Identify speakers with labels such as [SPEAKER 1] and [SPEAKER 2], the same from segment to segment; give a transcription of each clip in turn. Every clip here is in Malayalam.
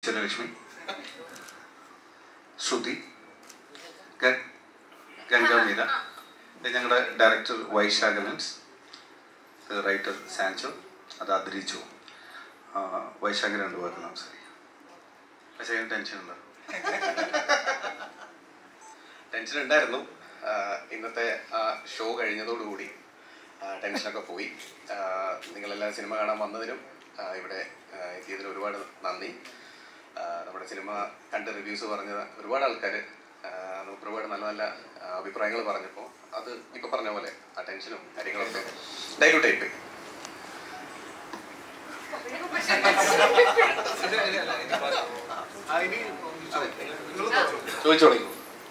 [SPEAKER 1] ജനലക്ഷ്മി ശ്രുതി ഗ- ഗംഗാമീര ഇത് ഞങ്ങളുടെ ഡയറക്ടർ വൈശാഖലൻസ് ഇത് റൈറ്റർ സാൻചോ അത് അന്തരിച്ചു വൈശാഖ രണ്ട് പേർക്ക് സംസാരിക്കാം പക്ഷേ ടെൻഷൻ ഉണ്ടോ
[SPEAKER 2] ടെൻഷൻ ഉണ്ടായിരുന്നു ആ, ഇന്നത്തെ ആ ഷോ കഴിഞ്ഞതോടുകൂടി ആ, ടെൻഷനൊക്കെ പോയി ആ, നിങ്ങളെല്ലാം സിനിമ കാണാൻ വന്നതിനും ആ, ഇവിടെ ആ, എത്തിയതിന് ഒരുപാട് നന്ദി ആ, നമ്മുടെ സിനിമ കണ്ട് റിവ്യൂസ് പറഞ്ഞ ഒരുപാട് ആൾക്കാർ നമുക്ക് ഒരുപാട് നല്ല നല്ല ആ, അഭിപ്രായങ്ങൾ പറഞ്ഞപ്പോൾ അത് ഇപ്പൊ പറഞ്ഞ പോലെ ആ ടെൻഷനും കാര്യങ്ങളൊക്കെ ഡൈലൂട്ട് ആയിപ്പോയി ചോദിച്ചോളൂ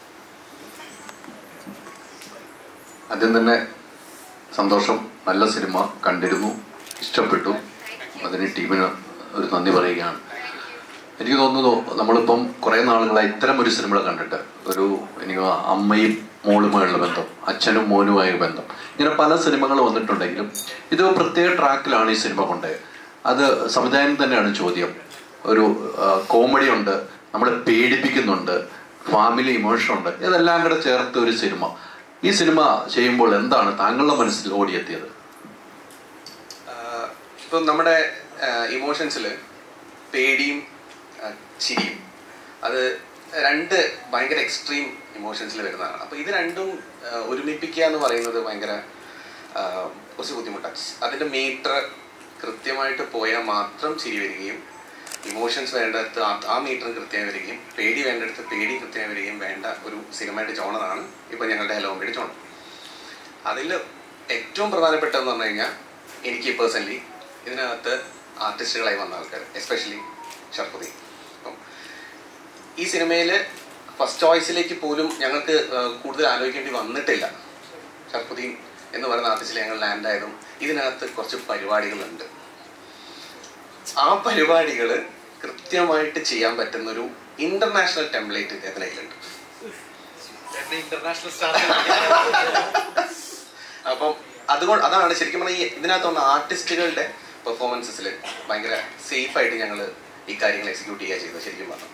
[SPEAKER 3] ആദ്യം തന്നെ സന്തോഷം നല്ല സിനിമ കണ്ടിരുന്നു ഇഷ്ടപ്പെട്ടു അതിന് ടീമിന് ഒരു നന്ദി പറയുകയാണ് എനിക്ക് തോന്നുന്നു നമ്മളിപ്പം കുറേ നാളുകളായി ഇത്തരം ഒരു സിനിമ കണ്ടിട്ട് ഒരു എനിക്ക് അമ്മയും മോളുമായുള്ള ബന്ധം അച്ഛനും മോനുമായ ബന്ധം ഇങ്ങനെ പല സിനിമകൾ വന്നിട്ടുണ്ടെങ്കിലും ഇത് പ്രത്യേക ട്രാക്കിലാണ് ഈ സിനിമ കൊണ്ടുപോയത് അത് സംവിധാനം തന്നെയാണ് ചോദ്യം ഒരു കോമഡി ഉണ്ട് നമ്മളെ പേടിപ്പിക്കുന്നുണ്ട് ഫാമിലി ഇമോഷൻ ഉണ്ട് ഇതെല്ലാം കൂടെ ചേർത്ത് ഒരു സിനിമ ഈ സിനിമ ചെയ്യുമ്പോൾ എന്താണ് താങ്കളുടെ മനസ്സിൽ ഓടിയെത്തിയത്
[SPEAKER 2] ആഹ് ഇപ്പം നമ്മുടെ ഇമോഷൻസിൽ പേടിയും ആഹ് ചിരിയും അത് രണ്ട് ഭയങ്കര എക്സ്ട്രീം ഇമോഷൻസിൽ വരുന്നതാണ് അപ്പോൾ ഇത് രണ്ടും ആഹ് ഒരുമിപ്പിക്കുക എന്ന് പറയുന്നത് ഭയങ്കര ആഹ് കുറച്ച് ബുദ്ധിമുട്ടാണ് അതിൻ്റെ മീറ്റർ കൃത്യമായിട്ട് പോയാൽ മാത്രം ചിരി വരികയും ഇമോഷൻസ് വേണ്ടടുത്ത് ആ- ആ മീറ്റർ കൃത്യമായി വരികയും പേടി വേണ്ടടുത്ത് പേടി കൃത്യമായി വരികയും വേണ്ട ഒരു സിനിമയുടെ ജോണറാണ് ഇപ്പോൾ ഞങ്ങളുടെ ഹലോ കോമഡി ജോണർ അതിൽ ഏറ്റവും പ്രധാനപ്പെട്ടതെന്ന് പറഞ്ഞു കഴിഞ്ഞാൽ എനിക്ക് പേഴ്സണലി ഇതിനകത്ത് ആർട്ടിസ്റ്റുകളായി വന്ന ആൾക്കാർ എസ്പെഷ്യലി ഷർഫുദ്ദീൻ അപ്പം ഈ സിനിമയിൽ ഫസ്റ്റ് ചോയ്സിലേക്ക് പോലും ഞങ്ങൾക്ക് ആ, കൂടുതൽ ആലോചിക്കേണ്ടി വന്നിട്ടില്ല ഷർഫുദ്ദീൻ എന്ന് പറയുന്ന ആർട്ടിസ്റ്റിൽ ഞങ്ങൾ ലാൻഡ് ആയതും ഇതിനകത്ത് കുറച്ച് പരിപാടികളുണ്ട് ആ പരിപാടികൾ കൃത്യമായിട്ട് ചെയ്യാൻ പറ്റുന്ന ഒരു ഇന്റർനാഷണൽ ടെംപ്ലേറ്റ് ഇദ്ദേഹത്തിന് കയ്യിലുണ്ട്
[SPEAKER 4] ഇന്റർനാഷണൽ സ്റ്റാർ
[SPEAKER 2] അപ്പം അതുകൊണ്ട് അതാണ് ശരിക്കും പറഞ്ഞാൽ ഈ ഇതിനകത്ത് വന്ന ആർട്ടിസ്റ്റുകളുടെ പെർഫോമൻസസിൽ ഭയങ്കര സേഫ് ആയിട്ട് ഞങ്ങൾ ഈ കാര്യങ്ങൾ എക്സിക്യൂട്ട് ചെയ്യുക ചെയ്തത് ശരിക്കും പറഞ്ഞു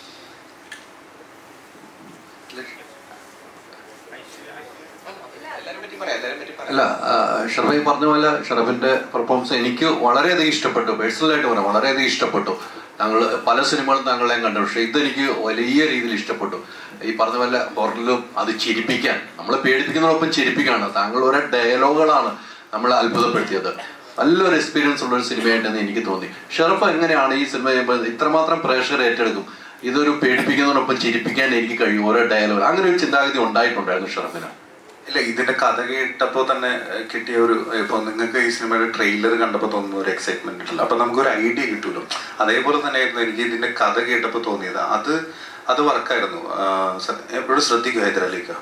[SPEAKER 2] എല്ലാവരും പറ്റി പറയാം എല്ലാവരും പറ്റി പറയാം
[SPEAKER 3] അല്ല ഷറഫി പറഞ്ഞ പോലെ ഷറഫിന്റെ പെർഫോമൻസ് എനിക്ക് വളരെയധികം ഇഷ്ടപ്പെട്ടു പേഴ്സണലായിട്ട് പറയാം വളരെയധികം ഇഷ്ടപ്പെട്ടു ഞങ്ങൾ പല സിനിമകളും താങ്കളെയും കണ്ടു പക്ഷെ ഇതെനിക്ക് വലിയ രീതിയിൽ ഇഷ്ടപ്പെട്ടു ഈ പറഞ്ഞ പോലെ ഹൊററിലും അത് ചിരിപ്പിക്കാൻ നമ്മളെ പേടിപ്പിക്കുന്നതിനൊപ്പം ചിരിപ്പിക്കാണ് താങ്കൾ ഓരോ ഡയലോഗുകളാണ് നമ്മളെ അത്ഭുതപ്പെടുത്തിയത് നല്ലൊരു എക്സ്പീരിയൻസ് ഉള്ള ഒരു സിനിമയായിട്ടെന്ന് എനിക്ക് തോന്നി ഷെറഫ് എങ്ങനെയാണ് ഈ സിനിമ ചെയ്യുമ്പോൾ ഇത്രമാത്രം പ്രേക്ഷകർ ഏറ്റെടുക്കും ഇതൊരു പേടിപ്പിക്കുന്നതിനൊപ്പം ചിരിപ്പിക്കാൻ എനിക്ക് കഴിയും ഓരോ ഡയലോഗ് അങ്ങനെ ഒരു ചിന്താഗതി ഉണ്ടായിട്ടുണ്ടായിരുന്നു ഷെറഫിന്
[SPEAKER 1] ഇല്ല ഇതിന്റെ കഥ കേട്ടപ്പോ തന്നെ ഏഹ്, കിട്ടിയ ഒരു ഇപ്പൊ നിങ്ങൾക്ക് ഈ സിനിമയുടെ ട്രെയിലർ കണ്ടപ്പോൾ തോന്നുന്ന ഒരു എക്സൈറ്റ്മെന്റ് ഉണ്ടല്ലോ അപ്പൊ നമുക്കൊരു ഐഡിയ കിട്ടുമല്ലോ അതേപോലെ തന്നെയായിരുന്നു എനിക്ക് ഇതിന്റെ കഥ കേട്ടപ്പോൾ തോന്നിയത് അത് അത് വർക്കായിരുന്നു എപ്പോഴും ശ്രദ്ധിക്കും ഹൈദരാലിക്ക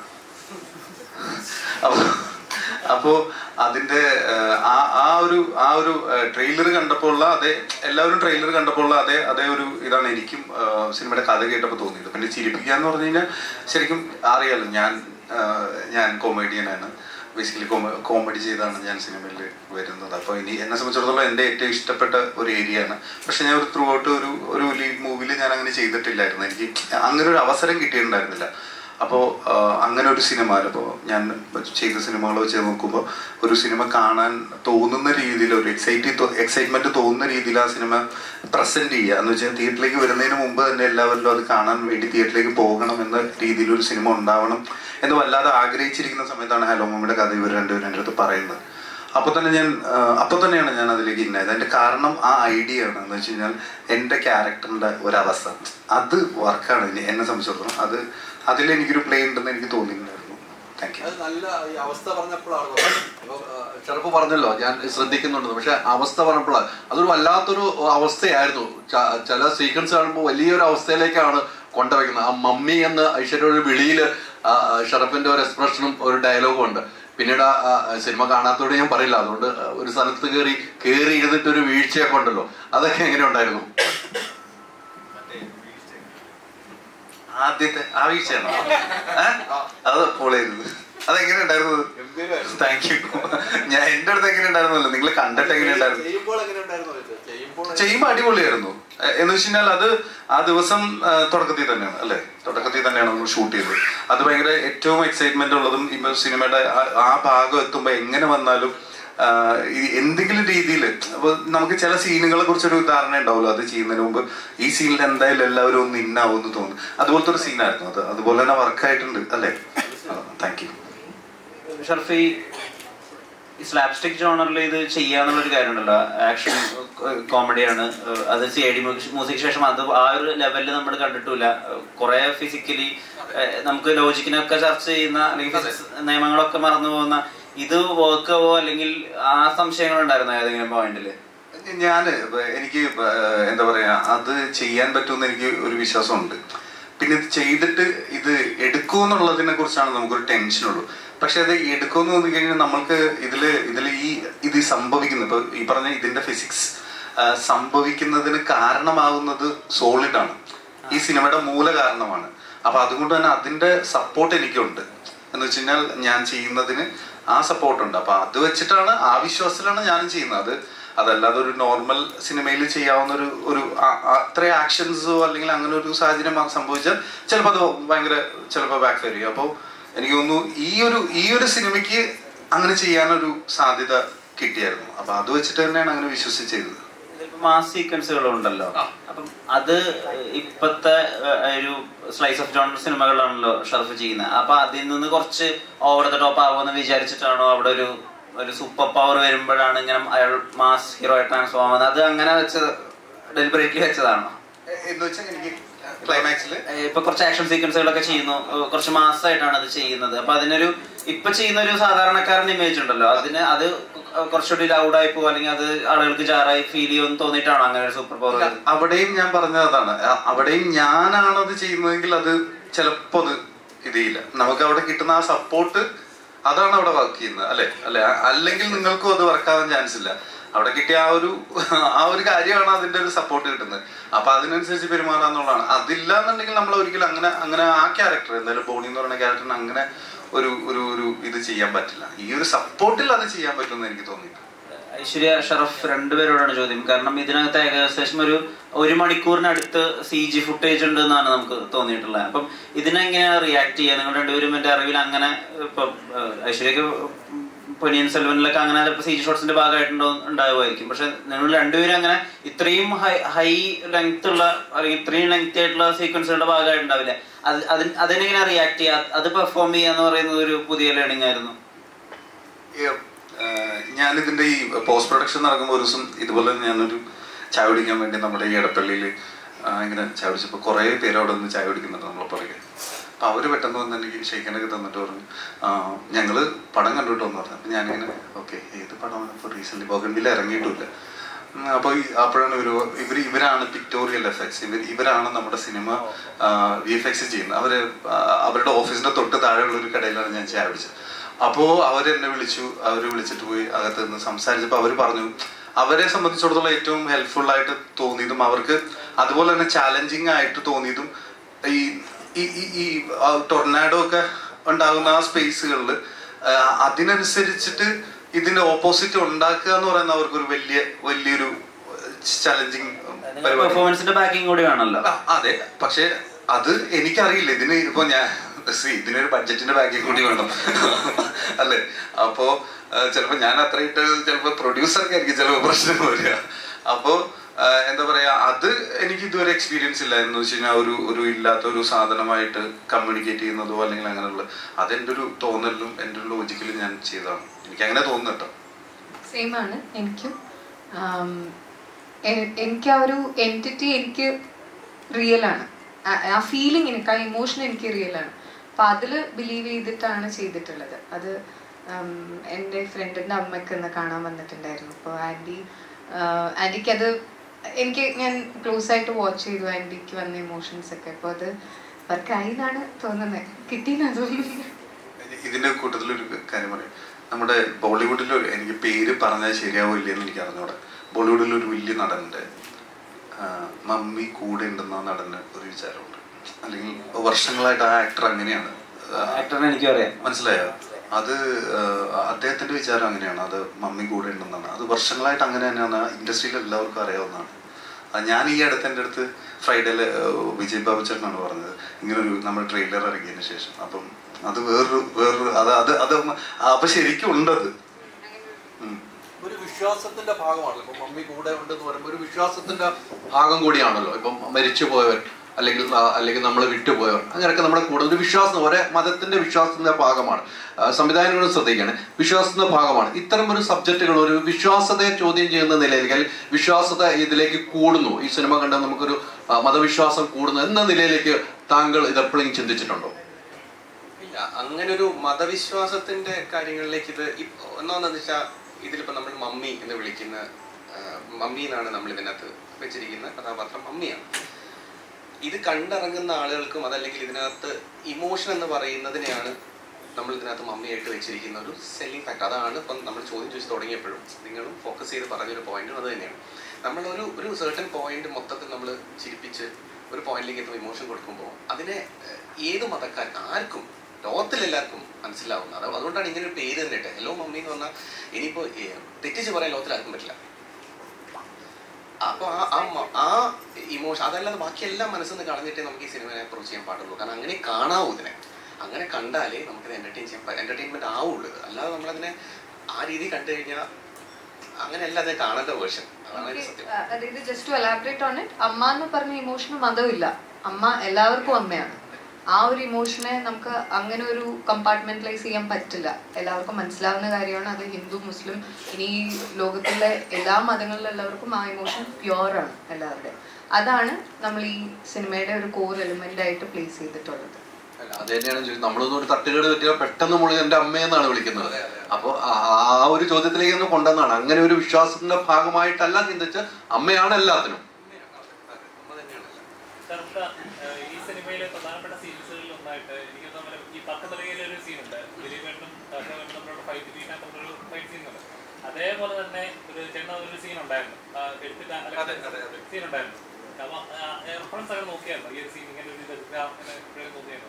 [SPEAKER 1] അപ്പൊ അപ്പോ അതിന്റെ ഏഹ്, ആ ആ ഒരു ആ ഒരു ട്രെയിലർ കണ്ടപ്പോൾ ഉള്ള അതേ എല്ലാവരും ട്രെയിലർ കണ്ടപ്പോൾ ഉള്ള അതേ അതേ ഒരു ഇതാണ് എനിക്കും ഏഹ്, സിനിമയുടെ കഥ കേട്ടപ്പോൾ തോന്നിയത് പിന്നെ ചിരിപ്പിക്കുക എന്ന് പറഞ്ഞു കഴിഞ്ഞാൽ ശരിക്കും അറിയാലോ ഞാൻ ഏഹ്, ഞാൻ കോമഡിയനാണ് ബേസിക്കലി കോമഡി ചെയ്താണ് ഞാൻ സിനിമയിൽ വരുന്നത് അപ്പോൾ ഇനി എന്നെ സംബന്ധിച്ചിടത്തോളം എൻ്റെ ഏറ്റവും ഇഷ്ടപ്പെട്ട ഒരു ഏരിയ ആണ് പക്ഷെ ഞാൻ ഒരു ത്രൂ ഔട്ട് ഒരു ഒരു ലീഡ് മൂവിയിൽ ഞാൻ അങ്ങനെ ചെയ്തിട്ടില്ലായിരുന്നു എനിക്ക് അങ്ങനെ ഒരു അവസരം കിട്ടിയിട്ടുണ്ടായിരുന്നില്ല അപ്പോൾ അങ്ങനെ ഒരു സിനിമ അപ്പോൾ ഞാൻ ചെയ്ത സിനിമകൾ വെച്ച് നോക്കുമ്പോൾ ഒരു സിനിമ കാണാൻ തോന്നുന്ന രീതിയിൽ ഒരു എക്സൈറ്റ് എക്സൈറ്റ്മെന്റ് തോന്നുന്ന രീതിയിൽ ആ സിനിമ പ്രസന്റ് ചെയ്യുക എന്ന് വെച്ചാൽ തിയേറ്ററിലേക്ക് വരുന്നതിന് മുമ്പ് തന്നെ എല്ലാവരിലും അത് കാണാൻ വേണ്ടി തിയേറ്ററിലേക്ക് പോകണം എന്ന രീതിയിൽ ഒരു സിനിമ ഉണ്ടാവണം എന്ന് വല്ലാതെ ആഗ്രഹിച്ചിരിക്കുന്ന സമയത്താണ് ഹലോ മമ്മിയുടെ കഥ ഇവർ രണ്ടുപേരും എൻ്റെ അടുത്ത് പറയുന്നത് അപ്പൊ തന്നെ ഞാൻ ആ, അപ്പൊ തന്നെയാണ് ഞാൻ അതിലേക്ക് ഇന്നായത് അതിന്റെ കാരണം ആ ഐഡിയ ആണ് എന്ന് വെച്ച് കഴിഞ്ഞാൽ എൻ്റെ ക്യാരക്ടറിന്റെ ഒരവസ്ഥ അത് വർക്കാണ് എന്നെ സംബന്ധിച്ചിടത്തോളം അത് അതിൽ എനിക്കൊരു പ്ലേ ഉണ്ടെന്ന് എനിക്ക് തോന്നിയിട്ടുണ്ടായിരുന്നു താങ്ക് യു
[SPEAKER 3] അത് നല്ല ഈ അവസ്ഥ പറഞ്ഞപ്പോഴാണ് ചെറുപ്പ് പറഞ്ഞല്ലോ ഞാൻ ശ്രദ്ധിക്കുന്നുണ്ട് പക്ഷെ അവസ്ഥ പറഞ്ഞപ്പോഴാണ് അതൊരു വല്ലാത്തൊരു അവസ്ഥയായിരുന്നു ച- ചില സീക്വൻസ് കാണുമ്പോൾ വലിയൊരു അവസ്ഥയിലേക്കാണ് കൊണ്ടുവയ്ക്കുന്നത് ആ മമ്മി എന്ന ഐശ്വര്യ ഒരു വിളിയില് ആ, ആ, ഷറഫിന്റെ ഒരു എക്സ്പ്രഷനും ഒരു ഡയലോഗും ഉണ്ട് പിന്നീട് ആ, ആ, സിനിമ കാണാത്തോട് ഞാൻ പറയില്ല അതുകൊണ്ട് ഒരു സ്ഥലത്ത് കയറി കയറി ഇരുന്നിട്ട് ഒരു വീഴ്ചയൊക്കെ ഉണ്ടല്ലോ അതൊക്കെ എങ്ങനെ ഉണ്ടായിരുന്നു
[SPEAKER 1] ആദ്യത്തെ ആ വീഴ്ചയാണോ ഏ? അത് പൊളിയായിരുന്നു അതെങ്ങനെ ഉണ്ടായിരുന്നത് താങ്ക് യു ഞാൻ എന്റെ അടുത്ത് എങ്ങനെ ഉണ്ടായിരുന്നല്ലോ നിങ്ങൾ കണ്ടിട്ട് എങ്ങനെ ഉണ്ടായിരുന്നു
[SPEAKER 4] ചെയ്യുമ്പോൾ എങ്ങനെ ഉണ്ടായിരുന്നു ഇത്? ചെയ്യുമ്പോൾ
[SPEAKER 1] ചെയ്യുമ്പോൾ അടിപൊളിയായിരുന്നു ഏഹ് എന്ന് വെച്ച് കഴിഞ്ഞാൽ അത് ആ ദിവസം ആ, തുടക്കത്തിൽ തന്നെയാണ് അല്ലെ തുടക്കത്തിൽ തന്നെയാണ് നമ്മൾ ഷൂട്ട് ചെയ്തത് അത് ഭയങ്കര ഏറ്റവും എക്സൈറ്റ്മെന്റ് ഉള്ളതും ഇപ്പൊ സിനിമയുടെ ആ- ആ ഭാഗം എത്തുമ്പോൾ എങ്ങനെ വന്നാലും ആ, ഈ എന്തെങ്കിലും രീതിയിൽ അപ്പൊ നമുക്ക് ചില സീനുകളെ കുറിച്ചൊരു ധാരണ ഉണ്ടാവുമല്ലോ അത് ചെയ്യുന്നതിന് മുമ്പ് ഈ സീനിൽ എന്തായാലും എല്ലാവരും ഒന്ന് ഇന്നാവും എന്ന് തോന്നുന്നു അതുപോലത്തെ ഒരു സീനായിരുന്നു അത് അതുപോലെ തന്നെ വർക്കായിട്ടുണ്ട് അല്ലേ താങ്ക് യു
[SPEAKER 4] ഷർഫി ഈ സ്ലാപ്സ്റ്റിക് ജോണറിൽ ഇത് ചെയ്യാന്നുള്ളൊരു കാര്യമുണ്ടല്ലോ ആക്ഷൻ കോമഡിയാണ് അത് സി ഐ ഡി മ്യൂസിക് ശേഷം അത് ആ ഒരു ലെവലിൽ നമ്മൾ കണ്ടിട്ടില്ല കുറെ ഫിസിക്കലി നമുക്ക് ലോജിക്കിനൊക്കെ ചർച്ച ചെയ്യുന്ന അല്ലെങ്കിൽ physics നിയമങ്ങളൊക്കെ മറന്നു പോകുന്ന ഇത് വർക്ക് ആവോ അല്ലെങ്കിൽ ആ സംശയങ്ങൾ ഉണ്ടായിരുന്നോ ഏതെങ്കിലും പോയിന്റില്
[SPEAKER 1] ഞാൻ എനിക്ക് ഇപ്പൊ, ഏഹ്, എന്താ പറയാ അത് ചെയ്യാൻ പറ്റുമെന്ന് എനിക്ക് ഒരു വിശ്വാസമുണ്ട് പിന്നെ ഇത് ചെയ്തിട്ട് ഇത് എടുക്കുമെന്നുള്ളതിനെ കുറിച്ചാണ് നമുക്കൊരു ടെൻഷനുള്ളൂ പക്ഷെ അത് എടുക്കുമെന്ന് തോന്നി കഴിഞ്ഞാൽ നമ്മൾക്ക് ഇതില് ഇതിൽ ഈ ഇത് സംഭവിക്കുന്നത് ഇപ്പൊ ഈ പറഞ്ഞ ഇതിന്റെ ഫിസിക്സ് സംഭവിക്കുന്നതിന് കാരണമാകുന്നത് സോളിഡ് ആണ് ഈ സിനിമയുടെ മൂല കാരണമാണ് അപ്പൊ അതുകൊണ്ട് തന്നെ അതിന്റെ സപ്പോർട്ട് എനിക്കുണ്ട് എന്ന് വെച്ച് കഴിഞ്ഞാൽ ഞാൻ ചെയ്യുന്നതിന് ആ സപ്പോർട്ട് ഉണ്ട് അപ്പൊ അത് വെച്ചിട്ടാണ് ആ വിശ്വാസത്തിലാണ് ഞാനും ചെയ്യുന്നത് അത് അതല്ലാതെ ഒരു നോർമൽ സിനിമയിൽ ചെയ്യാവുന്ന ഒരു ഒരു ആ- ആ അത്ര ആക്ഷൻസോ അല്ലെങ്കിൽ അങ്ങനെ ഒരു സാഹചര്യം ആ സംഭവിച്ചാൽ ചിലപ്പോൾ അത് ഭയങ്കര ചിലപ്പോൾ ബാക്ക് ഫെയർ ചെയ്യും അപ്പോൾ എനിക്ക് തോന്നുന്നു ഈ ഒരു ഈ ഒരു സിനിമയ്ക്ക് അങ്ങനെ ചെയ്യാനൊരു സാധ്യത കിട്ടിയായിരുന്നു അപ്പൊ അത് വെച്ചിട്ട് തന്നെയാണ് അങ്ങനെ വിശ്വസിച്ച് ചെയ്തത്
[SPEAKER 4] മാസ് സീക്വൻസുകളും ഉണ്ടല്ലോ അപ്പം അത് ഇപ്പത്തെ ഏഹ്, ഒരു സ്ലൈസ് ഓഫ് ജോൺ സിനിമകളാണല്ലോ ഷർഫ് ചെയ്യുന്നത് അപ്പൊ അതിൽ നിന്ന് കുറച്ച് ഓവർ ദ ടോപ്പ് ആവുമെന്ന് വിചാരിച്ചിട്ടാണോ അവിടെ ഒരു ഒരു സൂപ്പർ പവർ വരുമ്പോഴാണ് ഇങ്ങനെ അയാൾ മാസ് ഹീറോ ആയിട്ട് ട്രാൻസ്ഫോം ആവുന്നത് അത് അങ്ങനെ വെച്ചത് ഡെലിബറേറ്റ്ലി വെച്ചതാണോ
[SPEAKER 1] എന്ന് വെച്ചാൽ എനിക്ക് ക്ലൈമാക്സിൽ
[SPEAKER 4] ഏഹ് ഇപ്പൊ കുറച്ച് ആക്ഷൻ സീക്വൻസുകളൊക്കെ ചെയ്യുന്നു ഏഹ് കുറച്ച് മാസമായിട്ടാണ് അത് ചെയ്യുന്നത് അപ്പൊ അതിനൊരു ഇപ്പൊ ചെയ്യുന്ന ഒരു സാധാരണക്കാരൻ ഇമേജ് ഉണ്ടല്ലോ അതിന് അത് കുറച്ചുകൂടി ലൗഡായി പോകും അല്ലെങ്കിൽ അത് ആളുകൾക്ക് ജാറായി ഫീൽ ചെയ്യുമെന്ന് തോന്നിയിട്ടാണോ അങ്ങനെ ഒരു സൂപ്പർ പവർ
[SPEAKER 1] അവിടെയും ഞാൻ പറഞ്ഞത് അതാണ് അ- അവിടെയും ഞാനാണ് അത് ചെയ്യുന്നതെങ്കിൽ അത് ചിലപ്പോ അത് ഇത് ചെയ്യില്ല നമുക്ക് അവിടെ കിട്ടുന്ന ആ സപ്പോർട്ട് അതാണ് അവിടെ വർക്ക് ചെയ്യുന്നത് അല്ലെ അല്ലെ അ- അല്ലെങ്കിൽ നിങ്ങൾക്കും അത് വർക്കാവാൻ ചാൻസ് ഇല്ല അവിടെ കിട്ടിയ ആ ഒരു ആ ഒരു കാര്യമാണ് അതിന്റെ ഒരു സപ്പോർട്ട് കിട്ടുന്നത് അപ്പൊ അതിനനുസരിച്ച് പെരുമാറുക എന്നുള്ളതാണ് അതില്ല എന്നുണ്ടെങ്കിൽ നമ്മൾ ഒരിക്കലും അങ്ങനെ അങ്ങനെ ആ ക്യാരക്ടർ എന്തായാലും ബോണി എന്ന് പറയുന്ന ക്യാരക്ടറിന് അങ്ങനെ ഒരു ഒരു ഒരു ഇത് ചെയ്യാൻ പറ്റില്ല ഈ ഒരു സപ്പോർട്ടിൽ അത് ചെയ്യാൻ പറ്റുമെന്ന് എനിക്ക് തോന്നിയിട്ടുണ്ട്
[SPEAKER 4] ഐശ്വര്യ ഷറഫ് രണ്ടുപേരോടാണ് ചോദ്യം കാരണം ഇതിനകത്ത് ഏകദേശം ഒരു ഒരു മണിക്കൂറിനടുത്ത് സി ജി ഫുട്ടേജ് ഉണ്ട് എന്നാണ് നമുക്ക് തോന്നിയിട്ടുള്ളത് അപ്പം ഇതിനെങ്ങനെയാണ് റിയാക്ട് ചെയ്യുക നിങ്ങൾ രണ്ടുപേരും എന്റെ അറിവിൽ അങ്ങനെ ഇപ്പം ഏഹ്, ഐശ്വര്യക്ക് പൊന്നിയൻ സെൽവനിലൊക്കെ അങ്ങനെ ചിലപ്പോൾ സി ജി ഷോട്ട്സിന്റെ ഭാഗമായിട്ടുണ്ടോ ഉണ്ടാവുമായിരിക്കും പക്ഷെ നിങ്ങൾ രണ്ടുപേരും അങ്ങനെ ഇത്രയും ഹൈ ഹൈ ലെങ്ത് ഉള്ള അല്ലെങ്കിൽ ഇത്രയും ലെങ്ത് ആയിട്ടുള്ള സീക്വൻസുകളുടെ ഭാഗമായിട്ടുണ്ടാവില്ല അത് അതിന് അതിനെങ്ങനെ റിയാക്ട് ചെയ്യുക അത് പെർഫോം ചെയ്യുക എന്ന് പറയുന്നത് ഒരു പുതിയ ലേണിംഗ് ആയിരുന്നു
[SPEAKER 1] ഞാൻ ഇതിന്റെ ഈ പോസ്റ്റ് പ്രൊഡക്ഷൻ നടക്കുമ്പോൾ ഒരു ദിവസം ഇതുപോലെ ഞാനൊരു ചായ കുടിക്കാൻ വേണ്ടി നമ്മുടെ ഈ എടപ്പള്ളിയിൽ ഇങ്ങനെ ചായ കുടിച്ചപ്പോൾ കുറേ പേര് അവിടെ നിന്ന് ചായ കുടിക്കുന്നുണ്ട് നമ്മളെ പുറകെ അപ്പൊ അവര് പെട്ടെന്ന് വന്ന് എനിക്ക് ഷെയ്ക്കനൊക്കെ തന്നിട്ട് പറഞ്ഞു "ആ, ഞങ്ങള് പടം കണ്ടിട്ട് വന്നു പറഞ്ഞു അപ്പൊ ഞാനിങ്ങനെ ഓക്കെ ഏത് പടമാണ് ഇപ്പൊ റീസെന്റ് ബോഗൻവില്ല ഇറങ്ങിയിട്ടില്ല ഉം, അപ്പൊ ഈ- അപ്പോഴാണ് ഇവര് ഇവര് ഇവരാണ് പിക്ടോറിയൽ എഫക്ട്സ് ഇവർ ഇവരാണ് നമ്മുടെ സിനിമ വി എഫ് എക്സ് ചെയ്യുന്നത് അവര് ആ, അവരുടെ ഓഫീസിന്റെ തൊട്ട് താഴെയുള്ള ഒരു കടയിലാണ് ഞാൻ ചായ കുടിച്ചത് അപ്പോ അവരെന്നെ വിളിച്ചു അവര് വിളിച്ചിട്ട് പോയി അകത്ത് നിന്ന് സംസാരിച്ചപ്പോൾ അവര് പറഞ്ഞു അവരെ സംബന്ധിച്ചിടത്തോളം ഏറ്റവും ഹെൽപ്ഫുൾ ആയിട്ട് തോന്നിയതും അവർക്ക് അതുപോലെ തന്നെ ചാലഞ്ചിങ് ആയിട്ട് തോന്നിയതും ഈ ഈ ഈ- ഈ ടൊർണാഡോ ഒക്കെ ഉണ്ടാകുന്ന ആ സ്പേസുകളിൽ അതിനനുസരിച്ചിട്ട് ഇതിന്റെ ഓപ്പോസിറ്റ് ഉണ്ടാക്കുക എന്ന് പറയുന്ന അവർക്കൊരു വലിയ വലിയൊരു ചലഞ്ചിങ് പരിപാടി
[SPEAKER 4] പെർഫോമൻസിന്റെ ബാക്കിങ് കൂടി വേണമല്ലോ
[SPEAKER 1] ആ, അതെ പക്ഷെ അത് എനിക്കറിയില്ല ഇതിന് ഇപ്പൊ ഞാൻ see, ഇതിനൊരു ബഡ്ജറ്റിന്റെ ബാക്കിൽ കൂടി വേണം അല്ലേ അപ്പോ ആ, ചിലപ്പോ ഞാൻ അത്ര ഇട്ട് ചിലപ്പോ പ്രൊഡ്യൂസർക്ക് ആയിരിക്കും ചിലപ്പോ പ്രശ്നം വരിക അപ്പോ ആ, എന്താ പറയാ അത് എനിക്ക് ഇതുവരെ എക്സ്പീരിയൻസ് ഇല്ല എന്ന് വെച്ച് കഴിഞ്ഞാൽ ഒരു ഒരു ഇല്ലാത്ത ഒരു സാധനമായിട്ട് കമ്മ്യൂണിക്കേറ്റ് ചെയ്യുന്നതോ അല്ലെങ്കിൽ അങ്ങനെയുള്ള അതെന്റെ ഒരു തോന്നലിലും എൻ്റെ ഒരു ലോജിക്കലും ഞാൻ ചെയ്തതാണ് എനിക്ക് അങ്ങനെ തോന്നുന്നു കേട്ടോ
[SPEAKER 5] സെയിം ആണ് എനിക്കും ആം, എ- എനിക്ക് ആ ഒരു എൻറ്റിറ്റി എനിക്ക് റിയൽ ആണ് ആ- ആ ഫീലിംഗ് എനിക്ക് ആ ഇമോഷൻ എനിക്ക് റിയൽ ആണ് അപ്പൊ അതിൽ ബിലീവ് ചെയ്തിട്ടാണ് ചെയ്തിട്ടുള്ളത് അത് ആം, എൻ്റെ ഫ്രണ്ടിൻ്റെ അമ്മയ്ക്ക് ഇന്ന് കാണാൻ വന്നിട്ടുണ്ടായിരുന്നു അപ്പോൾ ആൻറ്റി ആൻറ്റിക്ക് അത് എനിക്ക് ഞാൻ ക്ലോസ് ആയിട്ട് വാച്ച് ചെയ്തു ആൻറ്റിക്ക് വന്ന ഇമോഷൻസ് ഒക്കെ അപ്പോൾ അത് വർക്കായി എന്നാണ് തോന്നുന്നത് കിട്ടിയെന്നാണ് തോന്നുന്നത്
[SPEAKER 1] ഇതിന്റെ കൂട്ടത്തിൽ ഒരു കാര്യം പറയാം നമ്മുടെ ബോളിവുഡിൽ ഒരു- എനിക്ക് പേര് പറഞ്ഞാൽ ശരിയാവോ ഇല്ലെന്ന് എനിക്ക് അറിഞ്ഞൂടെ ബോളിവുഡിൽ ഒരു വലിയ നടനുണ്ട് ആ, മമ്മി കൂടെ ഉണ്ടെന്ന ആ നടന് ഒരു വിചാരമുണ്ട് അല്ലെങ്കിൽ വർഷങ്ങളായിട്ട് ആ ആക്ടർ അങ്ങനെയാണ് ആ,
[SPEAKER 4] ആക്ടറിനെ എനിക്കും അറിയാം
[SPEAKER 1] മനസ്സിലായോ അത് ആ, അദ്ദേഹത്തിന്റെ വിചാരം അങ്ങനെയാണ് അത് മമ്മി കൂടെ ഉണ്ടെന്നാണ് അത് വർഷങ്ങളായിട്ട് അങ്ങനെ തന്നെയാണ് ഇൻഡസ്ട്രിയിൽ എല്ലാവർക്കും അറിയാവുന്നതാണ് അത് ഞാൻ ഈ അടുത്ത് എൻ്റെ അടുത്ത് ഫ്രൈഡേയില് വിജയ് ബാബു ചേട്ടനാണ് പറഞ്ഞത് ഇങ്ങനൊരു നമ്മൾ ട്രെയിലർ ഇറങ്ങിയതിന് ശേഷം അപ്പം അത് വേറൊരു വേറൊരു അത് അത് അത് അപ്പൊ ശരിക്കും ഉണ്ടത് ഉം.
[SPEAKER 3] ഒരു വിശ്വാസത്തിന്റെ ഭാഗമാണല്ലോ ഇപ്പൊ മമ്മി കൂടെ ഉണ്ടെന്ന് പറയുമ്പോൾ ഒരു വിശ്വാസത്തിന്റെ ഭാഗം കൂടിയാണല്ലോ ഇപ്പം മരിച്ചു പോയവർ അല്ലെങ്കിൽ ആ, അല്ലെങ്കിൽ നമ്മൾ വിട്ടുപോയവർ അങ്ങനെയൊക്കെ നമ്മുടെ കൂടെ ഒരു വിശ്വാസം ഒരേ മതത്തിന്റെ വിശ്വാസത്തിന്റെ ഭാഗമാണ് ആ, സംവിധായകരോട് ശ്രദ്ധിക്കുകയാണ് വിശ്വാസത്തിന്റെ ഭാഗമാണ് ഇത്തരം ഒരു സബ്ജക്റ്റുകൾ ഒരു വിശ്വാസത്തെ ചോദ്യം ചെയ്യുന്ന നിലയിലേക്ക് അല്ലെങ്കിൽ വിശ്വാസത ഇതിലേക്ക് കൂടുന്നു ഈ സിനിമ കണ്ട നമുക്കൊരു ആ, മതവിശ്വാസം കൂടുന്നു എന്ന നിലയിലേക്ക് താങ്കൾ ഇത് എപ്പോഴെങ്കിലും ചിന്തിച്ചിട്ടുണ്ടോ
[SPEAKER 2] ഇല്ല അങ്ങനൊരു മതവിശ്വാസത്തിന്റെ കാര്യങ്ങളിലേക്ക് ഇത് ഇപ്പ- ഒന്നാമെന്ന് വെച്ചാൽ ഇതിലിപ്പോ നമ്മൾ മമ്മി എന്ന് വിളിക്കുന്ന ആ, മമ്മി എന്നാണ് നമ്മൾ ഇതിനകത്ത് വെച്ചിരിക്കുന്ന കഥാപാത്രം മമ്മിയാണ് ഇത് കണ്ടിറങ്ങുന്ന ആളുകൾക്കും അതല്ലെങ്കിൽ ഇതിനകത്ത് ഇമോഷൻ എന്ന് പറയുന്നതിനെയാണ് നമ്മൾ ഇതിനകത്ത് മമ്മിയായിട്ട് വെച്ചിരിക്കുന്ന ഒരു സെല്ലിംഗ് ഫാക്ടർ അതാണ് ഇപ്പം നമ്മൾ ചോദ്യം ചോദിച്ച് തുടങ്ങിയപ്പോഴും നിങ്ങളും ഫോക്കസ് ചെയ്ത് പറഞ്ഞൊരു പോയിന്റും അത് തന്നെയാണ് നമ്മളൊരു ഒരു സെർട്ടൺ പോയിന്റ് മൊത്തത്തിൽ നമ്മൾ ചിരിപ്പിച്ച് ഒരു പോയിന്റിലേക്ക് എത്തുമ്പോൾ ഇമോഷൻ കൊടുക്കുമ്പോൾ അതിനെ ഏഹ്, ഏത് മതക്കാർ ആർക്കും ലോകത്തിലെല്ലാവർക്കും മനസ്സിലാവുന്നത് അത് അതുകൊണ്ടാണ് ഇങ്ങനെ ഒരു പേര് തന്നെ ഇട്ടത് ഹലോ മമ്മി എന്ന് പറഞ്ഞാൽ ഇനിയിപ്പോൾ തെറ്റിച്ച് പറയാൻ ലോകത്തിൽ ആർക്കും പറ്റില്ല അപ്പൊ ആ ആ മ- ആ ഇമോഷൻ അതല്ലാതെ ബാക്കി എല്ലാം മനസ്സിൽ നിന്ന് കളഞ്ഞിട്ടേ നമുക്ക് ഈ സിനിമയെ അപ്രോച്ച് ചെയ്യാൻ പാടുള്ളൂ കാരണം അങ്ങനെ കാണാവൂ ഇതിനെ അങ്ങനെ കണ്ടാലേ നമുക്കിത് എന്റർടൈൻ ചെയ്യാൻ എന്റർടൈൻമെന്റ് ആവുള്ളൂ ഇത്. അല്ലാതെ നമ്മളതിനെ ആ രീതി കണ്ടു കഴിഞ്ഞാൽ അങ്ങനെയല്ല അതിനെ കാണേണ്ട വേർഷൻ അതാണ് അതിന്റെ സത്യം
[SPEAKER 5] അഹ് അതായത് just to elaborate on it അമ്മ എന്ന് പറഞ്ഞ ഇമോഷന് മതമില്ല അമ്മ എല്ലാവർക്കും അമ്മയാണ് ആ ഒരു ഇമോഷനെ നമുക്ക് അങ്ങനെ ഒരു കമ്പാർട്ട്മെന്റലൈസ് ചെയ്യാൻ പറ്റില്ല എല്ലാവർക്കും മനസ്സിലാവുന്ന കാര്യമാണ് അത് ഹിന്ദു മുസ്ലിം ഇനി ഈ ലോകത്തിലെ എല്ലാ മതങ്ങളിലുള്ളവർക്കും ആ ഇമോഷൻ പ്യുവറാണ് എല്ലാവരുടെയും അതാണ് നമ്മൾ ഈ സിനിമയുടെ ഒരു കോർ എലിമെന്റ് ആയിട്ട് പ്ലേസ് ചെയ്തിട്ടുള്ളത്
[SPEAKER 3] അല്ല, അത് തന്നെയാണ് ചോദിച്ചത് നമ്മളൊന്നും ഒരു തട്ടുകേട് പറ്റിയാൽ പെട്ടെന്ന് നമ്മൾ എന്റെ അമ്മയെന്നാണ് വിളിക്കുന്നത് അപ്പൊ ആ ആ ഒരു ചോദ്യത്തിലേക്ക് ഒന്ന് കൊണ്ടുവന്നാണ് അങ്ങനെ ഒരു വിശ്വാസത്തിന്റെ ഭാഗമായിട്ടല്ല ചിന്തിച്ച് അമ്മയാണ് എല്ലാത്തിനും
[SPEAKER 2] അമ്മ തന്നെയാണല്ലോ
[SPEAKER 6] കറുത്ത ഏഹ്, ഈ സിനിമയിലെ പ്രധാനപ്പെട്ട സീൻസുകളിൽ ഒന്നായിട്ട് എനിക്ക് തോന്നുന്നു ഈ പത്തനംതിട്ടയിലെ ഒരു സീനുണ്ട് ദിലീപേട്ടനും ദാസേട്ടനും തമ്മിലുള്ള ഫൈറ്റ് സീനകത്തുള്ളൊരു ഫൈറ്റ് സീനുണ്ട് അതേപോലെ തന്നെ ഒരു ചെണ്ണ ഒരു സീൻ ഉണ്ടായിരുന്നു ആ, എടുത്തിട്ട് സീൻ ഉണ്ടായിരുന്നു അപ്പൊ റെഫറൻസ് ഒക്കെ നോക്കിയായിരുന്നു ഈ ഒരു സീൻ ഇങ്ങനെ ഒരു ഇത് എടുക്കാം എന്ന് എപ്പോഴും തോന്നിയായിരുന്നു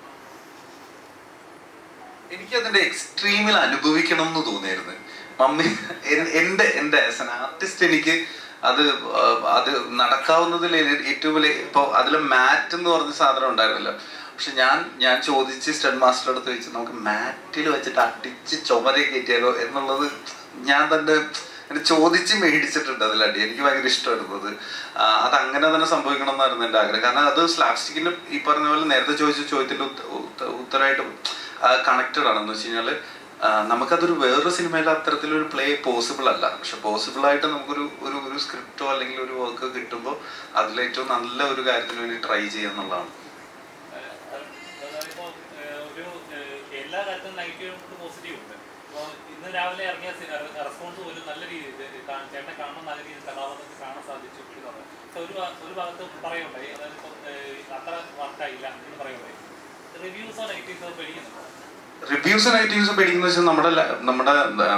[SPEAKER 1] എനിക്ക് അതിന്റെ എക്സ്ട്രീമിൽ അനുഭവിക്കണം എന്ന് തോന്നിയായിരുന്നു മമ്മി എൻ- എന്റെ എന്റെ ആസ് എൻ ആർട്ടിസ്റ്റ് എനിക്ക് അത് ആ, അത് നടക്കാവുന്നതിൽ എ- ഏറ്റവും വലിയ ഇപ്പൊ അതിൽ മാറ്റ് എന്ന് പറഞ്ഞ സാധനം ഉണ്ടായിരുന്നില്ല പക്ഷെ ഞാൻ ഞാൻ ചോദിച്ച് സ്റ്റഡ് മാസ്റ്റർ അടുത്ത് വെച്ച് നമുക്ക് മാറ്റിൽ വെച്ചിട്ട് അടിച്ച് ചുമരെ കയറ്റിയാലോ എന്നുള്ളത് ഞാൻ തന്നെ എന്നെ ചോദിച്ച് മേടിച്ചിട്ടുണ്ട് അതിലടി എനിക്ക് ഭയങ്കര ഇഷ്ടമായിരുന്നത് ആ, അത് അങ്ങനെ തന്നെ സംഭവിക്കണം എന്നായിരുന്നു എൻ്റെ ആഗ്രഹം കാരണം അത് സ്ലാപ്സ്റ്റിക്കിന്റെ ഈ പറഞ്ഞ പോലെ നേരത്തെ ചോദിച്ച ചോദ്യത്തിന്റെ ഉത്ത- ഉത്ത- ഉത്തരമായിട്ട് കണക്റ്റഡ് ആണെന്ന് വെച്ച് കഴിഞ്ഞാല് ആ, നമുക്കതൊരു വേറൊരു സിനിമയിൽ അത്തരത്തിലൊരു പ്ലേ പോസിബിൾ അല്ല പക്ഷെ പോസിബിൾ ആയിട്ട് നമുക്കൊരു ഒരു ഒരു സ്ക്രിപ്റ്റോ അല്ലെങ്കിൽ ഒരു വർക്ക് കിട്ടുമ്പോൾ അതിലേറ്റവും നല്ല ഒരു കാര്യത്തിന് വേണ്ടി ട്രൈ ചെയ്യുക എന്നുള്ളതാണ്
[SPEAKER 6] ഏഹ്, അതായത് ഇപ്പോ, ഏഹ്, ഒരു ഏഹ്, എല്ലാ കാര്യത്തിലും നെഗറ്റീവ് ഉണ്ട് പോസിറ്റീവ് ഉണ്ട് ഇപ്പോൾ ഇന്ന് രാവിലെ ഇറങ്ങിയ റെസ്പോൺസ് പോലും നല്ല രീതിയിൽ ചേട്ടനെ കാണാൻ നല്ല രീതിയിൽ കഥാപാത്രത്തെ കാണാൻ സാധിച്ചു എന്ന് പറഞ്ഞു പക്ഷെ ഒരു ഭാ- ഒരു ഭാഗത്ത് പറയുണ്ടായി അതായത് ഇപ്പോൾ ഏഹ്, അത്ര വർക്കായില്ല എന്ന് പറയുണ്ടായി റിവ്യൂസോ നെഗറ്റീവ്സോ പേടിക്കുന്നുണ്ടോ
[SPEAKER 1] റിവ്യൂസ് നെഗറ്റീവ്സ് പേടിക്കുന്ന വെച്ചാൽ നമ്മുടെ ല- നമ്മുടെ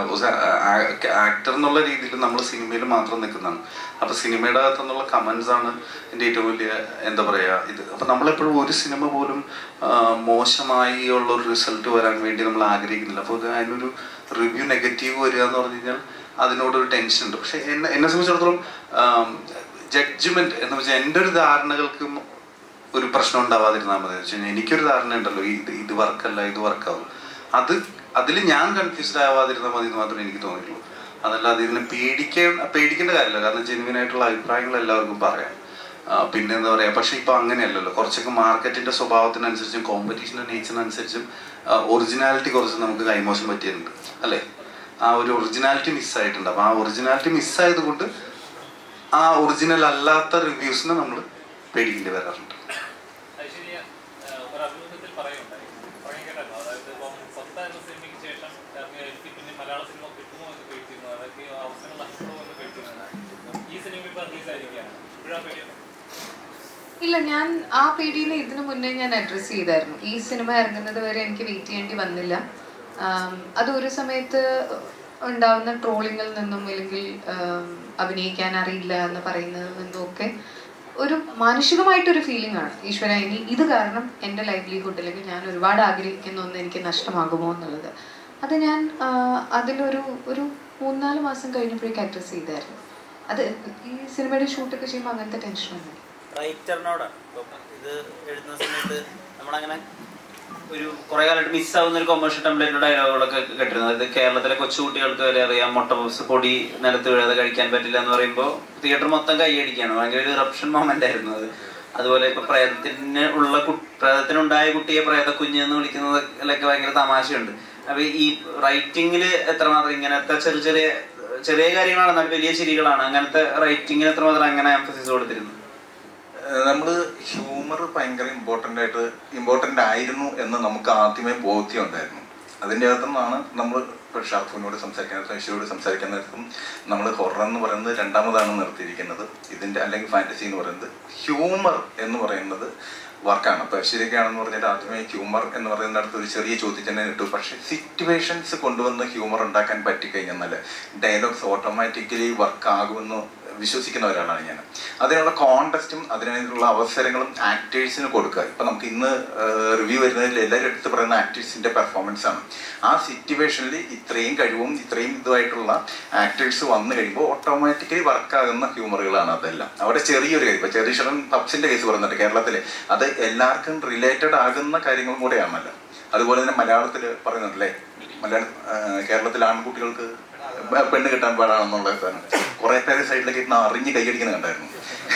[SPEAKER 1] ആക്ടർ എന്നുള്ള രീതിയിൽ നമ്മൾ സിനിമയിൽ മാത്രം നിൽക്കുന്നതാണ് അപ്പൊ സിനിമയുടെ അകത്തു നിന്നുള്ള കമന്റ്സ് ആണ് എൻ്റെ ഏറ്റവും വലിയ എന്താ പറയാ ഇത് അപ്പൊ നമ്മളെപ്പോഴും ഒരു സിനിമ പോലും ആ, മോശമായി ഉള്ള ഒരു റിസൾട്ട് വരാൻ വേണ്ടി നമ്മൾ ആഗ്രഹിക്കുന്നില്ല അപ്പോൾ അതിനൊരു റിവ്യൂ നെഗറ്റീവ് വരിക എന്ന് പറഞ്ഞു കഴിഞ്ഞാൽ അതിനോടൊരു ടെൻഷൻ ഉണ്ട് പക്ഷെ എന്നെ എന്നെ സംബന്ധിച്ചിടത്തോളം ജഡ്ജ്മെന്റ് എന്ന് വെച്ചാൽ എൻ്റെ ഒരു ധാരണകൾക്കും ഒരു പ്രശ്നം ഉണ്ടാവാതിരുന്നാൽ മതി എന്ന് വെച്ച് കഴിഞ്ഞാൽ എനിക്കൊരു ധാരണ ഉണ്ടല്ലോ ഇത് ഇത് വർക്കല്ല ഇത് വർക്കാവും അത് അതിൽ ഞാൻ കൺഫ്യൂസ്ഡ് ആവാതിരുന്നാൽ മതി എന്ന് മാത്രമേ എനിക്ക് തോന്നിയിട്ടുള്ളൂ അതല്ലാതെ ഇതിനെ പേടിക്കേണ്ട പേടിക്കേണ്ട കാര്യമില്ല കാരണം ജെനുവിൻ ആയിട്ടുള്ള അഭിപ്രായങ്ങൾ എല്ലാവർക്കും പറയാം ആ, പിന്നെ എന്താ പറയാ പക്ഷെ ഇപ്പൊ അങ്ങനെയല്ലല്ലോ കുറച്ചൊക്കെ മാർക്കറ്റിന്റെ സ്വഭാവത്തിനനുസരിച്ചും കോമ്പറ്റീഷന്റെ നേച്ചറിനനുസരിച്ചും ഒറിജിനാലിറ്റി കുറച്ച് നമുക്ക് കൈമോശം പറ്റിയിട്ടുണ്ട് അല്ലേ ആ ഒരു ഒറിജിനാലിറ്റി മിസ്സായിട്ടുണ്ട് അപ്പൊ ആ ഒറിജിനാലിറ്റി മിസ്സായത് കൊണ്ട് ആ ഒറിജിനൽ അല്ലാത്ത റിവ്യൂസിനെ നമ്മൾ പേടിക്കേണ്ടി വരാറുണ്ട്
[SPEAKER 6] ഐശ്വര്യ ഏഹ്, ഒരു അഭിമുഖത്തിൽ പറയുണ്ടായി പറയാൻ കേട്ടല്ലോ അതായത് ഇപ്പം സ്വന്തം എന്ന സിനിമയ്ക്ക് ശേഷം ഇറങ്ങിയ എനിക്ക് പിന്നെ മലയാള സിനിമ കിട്ടുമോ എന്ന് പേടിച്ചിരുന്നു അതൊക്കെ ഈ അവസരം നഷ്ടപ്പെടുമോ എന്ന് പേടിച്ചിരുന്നു ഈ സിനിമ ഇപ്പൊ റിലീസായിരിക്കുകയാണ് ഇപ്പോഴാ പേടിയാണ്
[SPEAKER 5] ഇല്ല ഞാൻ ആ പേടിനെ ഇതിനു മുന്നേ ഞാൻ അഡ്രസ്സ് ചെയ്തായിരുന്നു ഈ സിനിമ ഇറങ്ങുന്നത് വരെ എനിക്ക് വെയിറ്റ് ചെയ്യേണ്ടി വന്നില്ല ആം, അത് ഒരു സമയത്ത് ഉണ്ടാവുന്ന ട്രോളിങ്ങിൽ നിന്നും അല്ലെങ്കിൽ ആം, അഭിനയിക്കാൻ അറിയില്ല എന്ന് പറയുന്നതിൽ നിന്നും ഒക്കെ ഒരു മാനുഷികമായിട്ടൊരു ഫീലിംഗ് ആണ് ഈശ്വര ഇനി ഇത് കാരണം എൻ്റെ ലൈവ്ലിഹുഡ് അല്ലെങ്കിൽ ഞാൻ ഒരുപാട് ആഗ്രഹിക്കുന്ന ഒന്ന് എനിക്ക് നഷ്ടമാകുമോ എന്നുള്ളത് അത് ഞാൻ ആ, അതിലൊരു ഒരു മൂന്നാല് മാസം കഴിഞ്ഞപ്പോഴേക്ക് അഡ്രസ്സ് ചെയ്തായിരുന്നു അത് ഈ സിനിമയുടെ ഷൂട്ടൊക്കെ ചെയ്യുമ്പോൾ അങ്ങനത്തെ ടെൻഷനൊന്നും
[SPEAKER 4] റൈറ്ററിനോടാണ് ഇപ്പം ഇത് എഴുതുന്ന സമയത്ത് നമ്മളങ്ങനെ ഒരു കുറെ കാലമായിട്ട് മിസ്സാവുന്ന ഒരു കൊമേഴ്ഷ്യൽ ടെംപ്ലേറ്റ് ഡയലോഗുകളൊക്കെ കേട്ടിരുന്നു അതായത് കേരളത്തിലെ കൊച്ചുകുട്ടികൾക്ക് വരെ അറിയാം മുട്ട പപ്സ് പൊടി നിലത്ത് വീഴാതെ കഴിക്കാൻ പറ്റില്ല എന്ന് പറയുമ്പോൾ തിയേറ്റർ മൊത്തം കൈയടിക്കുകയാണ് ഭയങ്കര ഒരു ഇറപ്ഷൻ മൊമെന്റ് ആയിരുന്നു അത് അതുപോലെ ഇപ്പൊ പ്രേതത്തിന് ഉള്ള കു- പ്രേതത്തിനുണ്ടായ കുട്ടിയെ പ്രേത കുഞ്ഞ് എന്ന് വിളിക്കുന്നതിലൊക്കെ ഭയങ്കര തമാശയുണ്ട് അപ്പൊ ഈ റൈറ്റിംഗില് എത്രമാത്രം ഇങ്ങനത്തെ ചെറിയ ചെറിയ ചെറിയ കാര്യങ്ങളാണ് എന്നാൽ വലിയ ചിരികളാണ് അങ്ങനത്തെ റൈറ്റിംഗിന് എത്രമാത്രം അങ്ങനെ എംഫസിസ് കൊടുത്തിരുന്നു
[SPEAKER 7] നമ്മൾ ഹ്യൂമർ ഭയങ്കര ഇമ്പോർട്ടൻ്റ് ആയിട്ട് ഇമ്പോർട്ടൻ്റ് ആയിരുന്നു എന്ന് നമുക്ക് ആദ്യമേ ബോധ്യം ഉണ്ടായിരുന്നു അതിൻ്റെ അകത്തുനിന്നാണ് നമ്മൾ ഇപ്പോൾ ഷാഫുവിനോട് സംസാരിക്കാൻ ഐശ്വരോട് സംസാരിക്കാൻ നേരത്തും നമ്മൾ ഹൊറർ എന്ന് പറയുന്നത് രണ്ടാമതാണ് നിർത്തിയിരിക്കുന്നത് ഇതിൻ്റെ അല്ലെങ്കിൽ ഫാൻറ്റസി എന്ന് പറയുന്നത് ഹ്യൂമർ എന്ന് പറയുന്നത് വർക്കാണ് അപ്പോൾ ശരിക്കാണെന്ന് പറഞ്ഞാൽ ആദ്യമേ ഹ്യൂമർ എന്ന് പറയുന്നിടത്ത് ഒരു ചെറിയ ചോദ്യത്തിനെ ഇട്ടു പക്ഷേ സിറ്റുവേഷൻസ് കൊണ്ടുവന്ന് ഹ്യൂമർ ഉണ്ടാക്കാൻ പറ്റിക്കഴിഞ്ഞാൽ ഡയലോഗ്സ് ഓട്ടോമാറ്റിക്കലി വർക്ക് ആകുമെന്ന് വിശ്വസിക്കുന്ന ഒരാളാണ് ഞാൻ അതിനുള്ള കോണ്ടസ്റ്റും അതിനുള്ള അവസരങ്ങളും ആക്ടേഴ്സിന് കൊടുക്കുക ഇപ്പൊ നമുക്ക് ഇന്ന് റിവ്യൂ വരുന്നതിൽ എല്ലാവരും എടുത്ത് പറയുന്ന ആക്ടേഴ്സിന്റെ പെർഫോമൻസ് ആണ് ആ സിറ്റുവേഷനിൽ ഇത്രയും കഴിവും ഇത്രയും ഇതുമായിട്ടുള്ള ആക്ടേഴ്സ് വന്നു കഴിയുമ്പോൾ ഓട്ടോമാറ്റിക്കലി വർക്കാകുന്ന ഹ്യൂമറുകളാണ് അതെല്ലാം അവിടെ ചെറിയൊരു കാര്യം ഇപ്പൊ ചെറിയ പബ്സിന്റെ കേസ് പറയുന്നുണ്ട് കേരളത്തിൽ അത് എല്ലാവർക്കും റിലേറ്റഡ് ആകുന്ന കാര്യങ്ങളും കൂടെയാണല്ലോ അതുപോലെ തന്നെ മലയാളത്തിൽ പറയുന്നുണ്ടല്ലേ മലയാള കേരളത്തിലെ ആൺകുട്ടികൾക്ക് ബ- പെണ്ണ് കിട്ടാൻ പാടാണെന്നുള്ള സാധനം കുറെ പേര് സൈഡിലേക്ക് ഇരുന്ന് അറിഞ്ഞ് കൈയടിക്കുന്നത് കണ്ടായിരുന്നു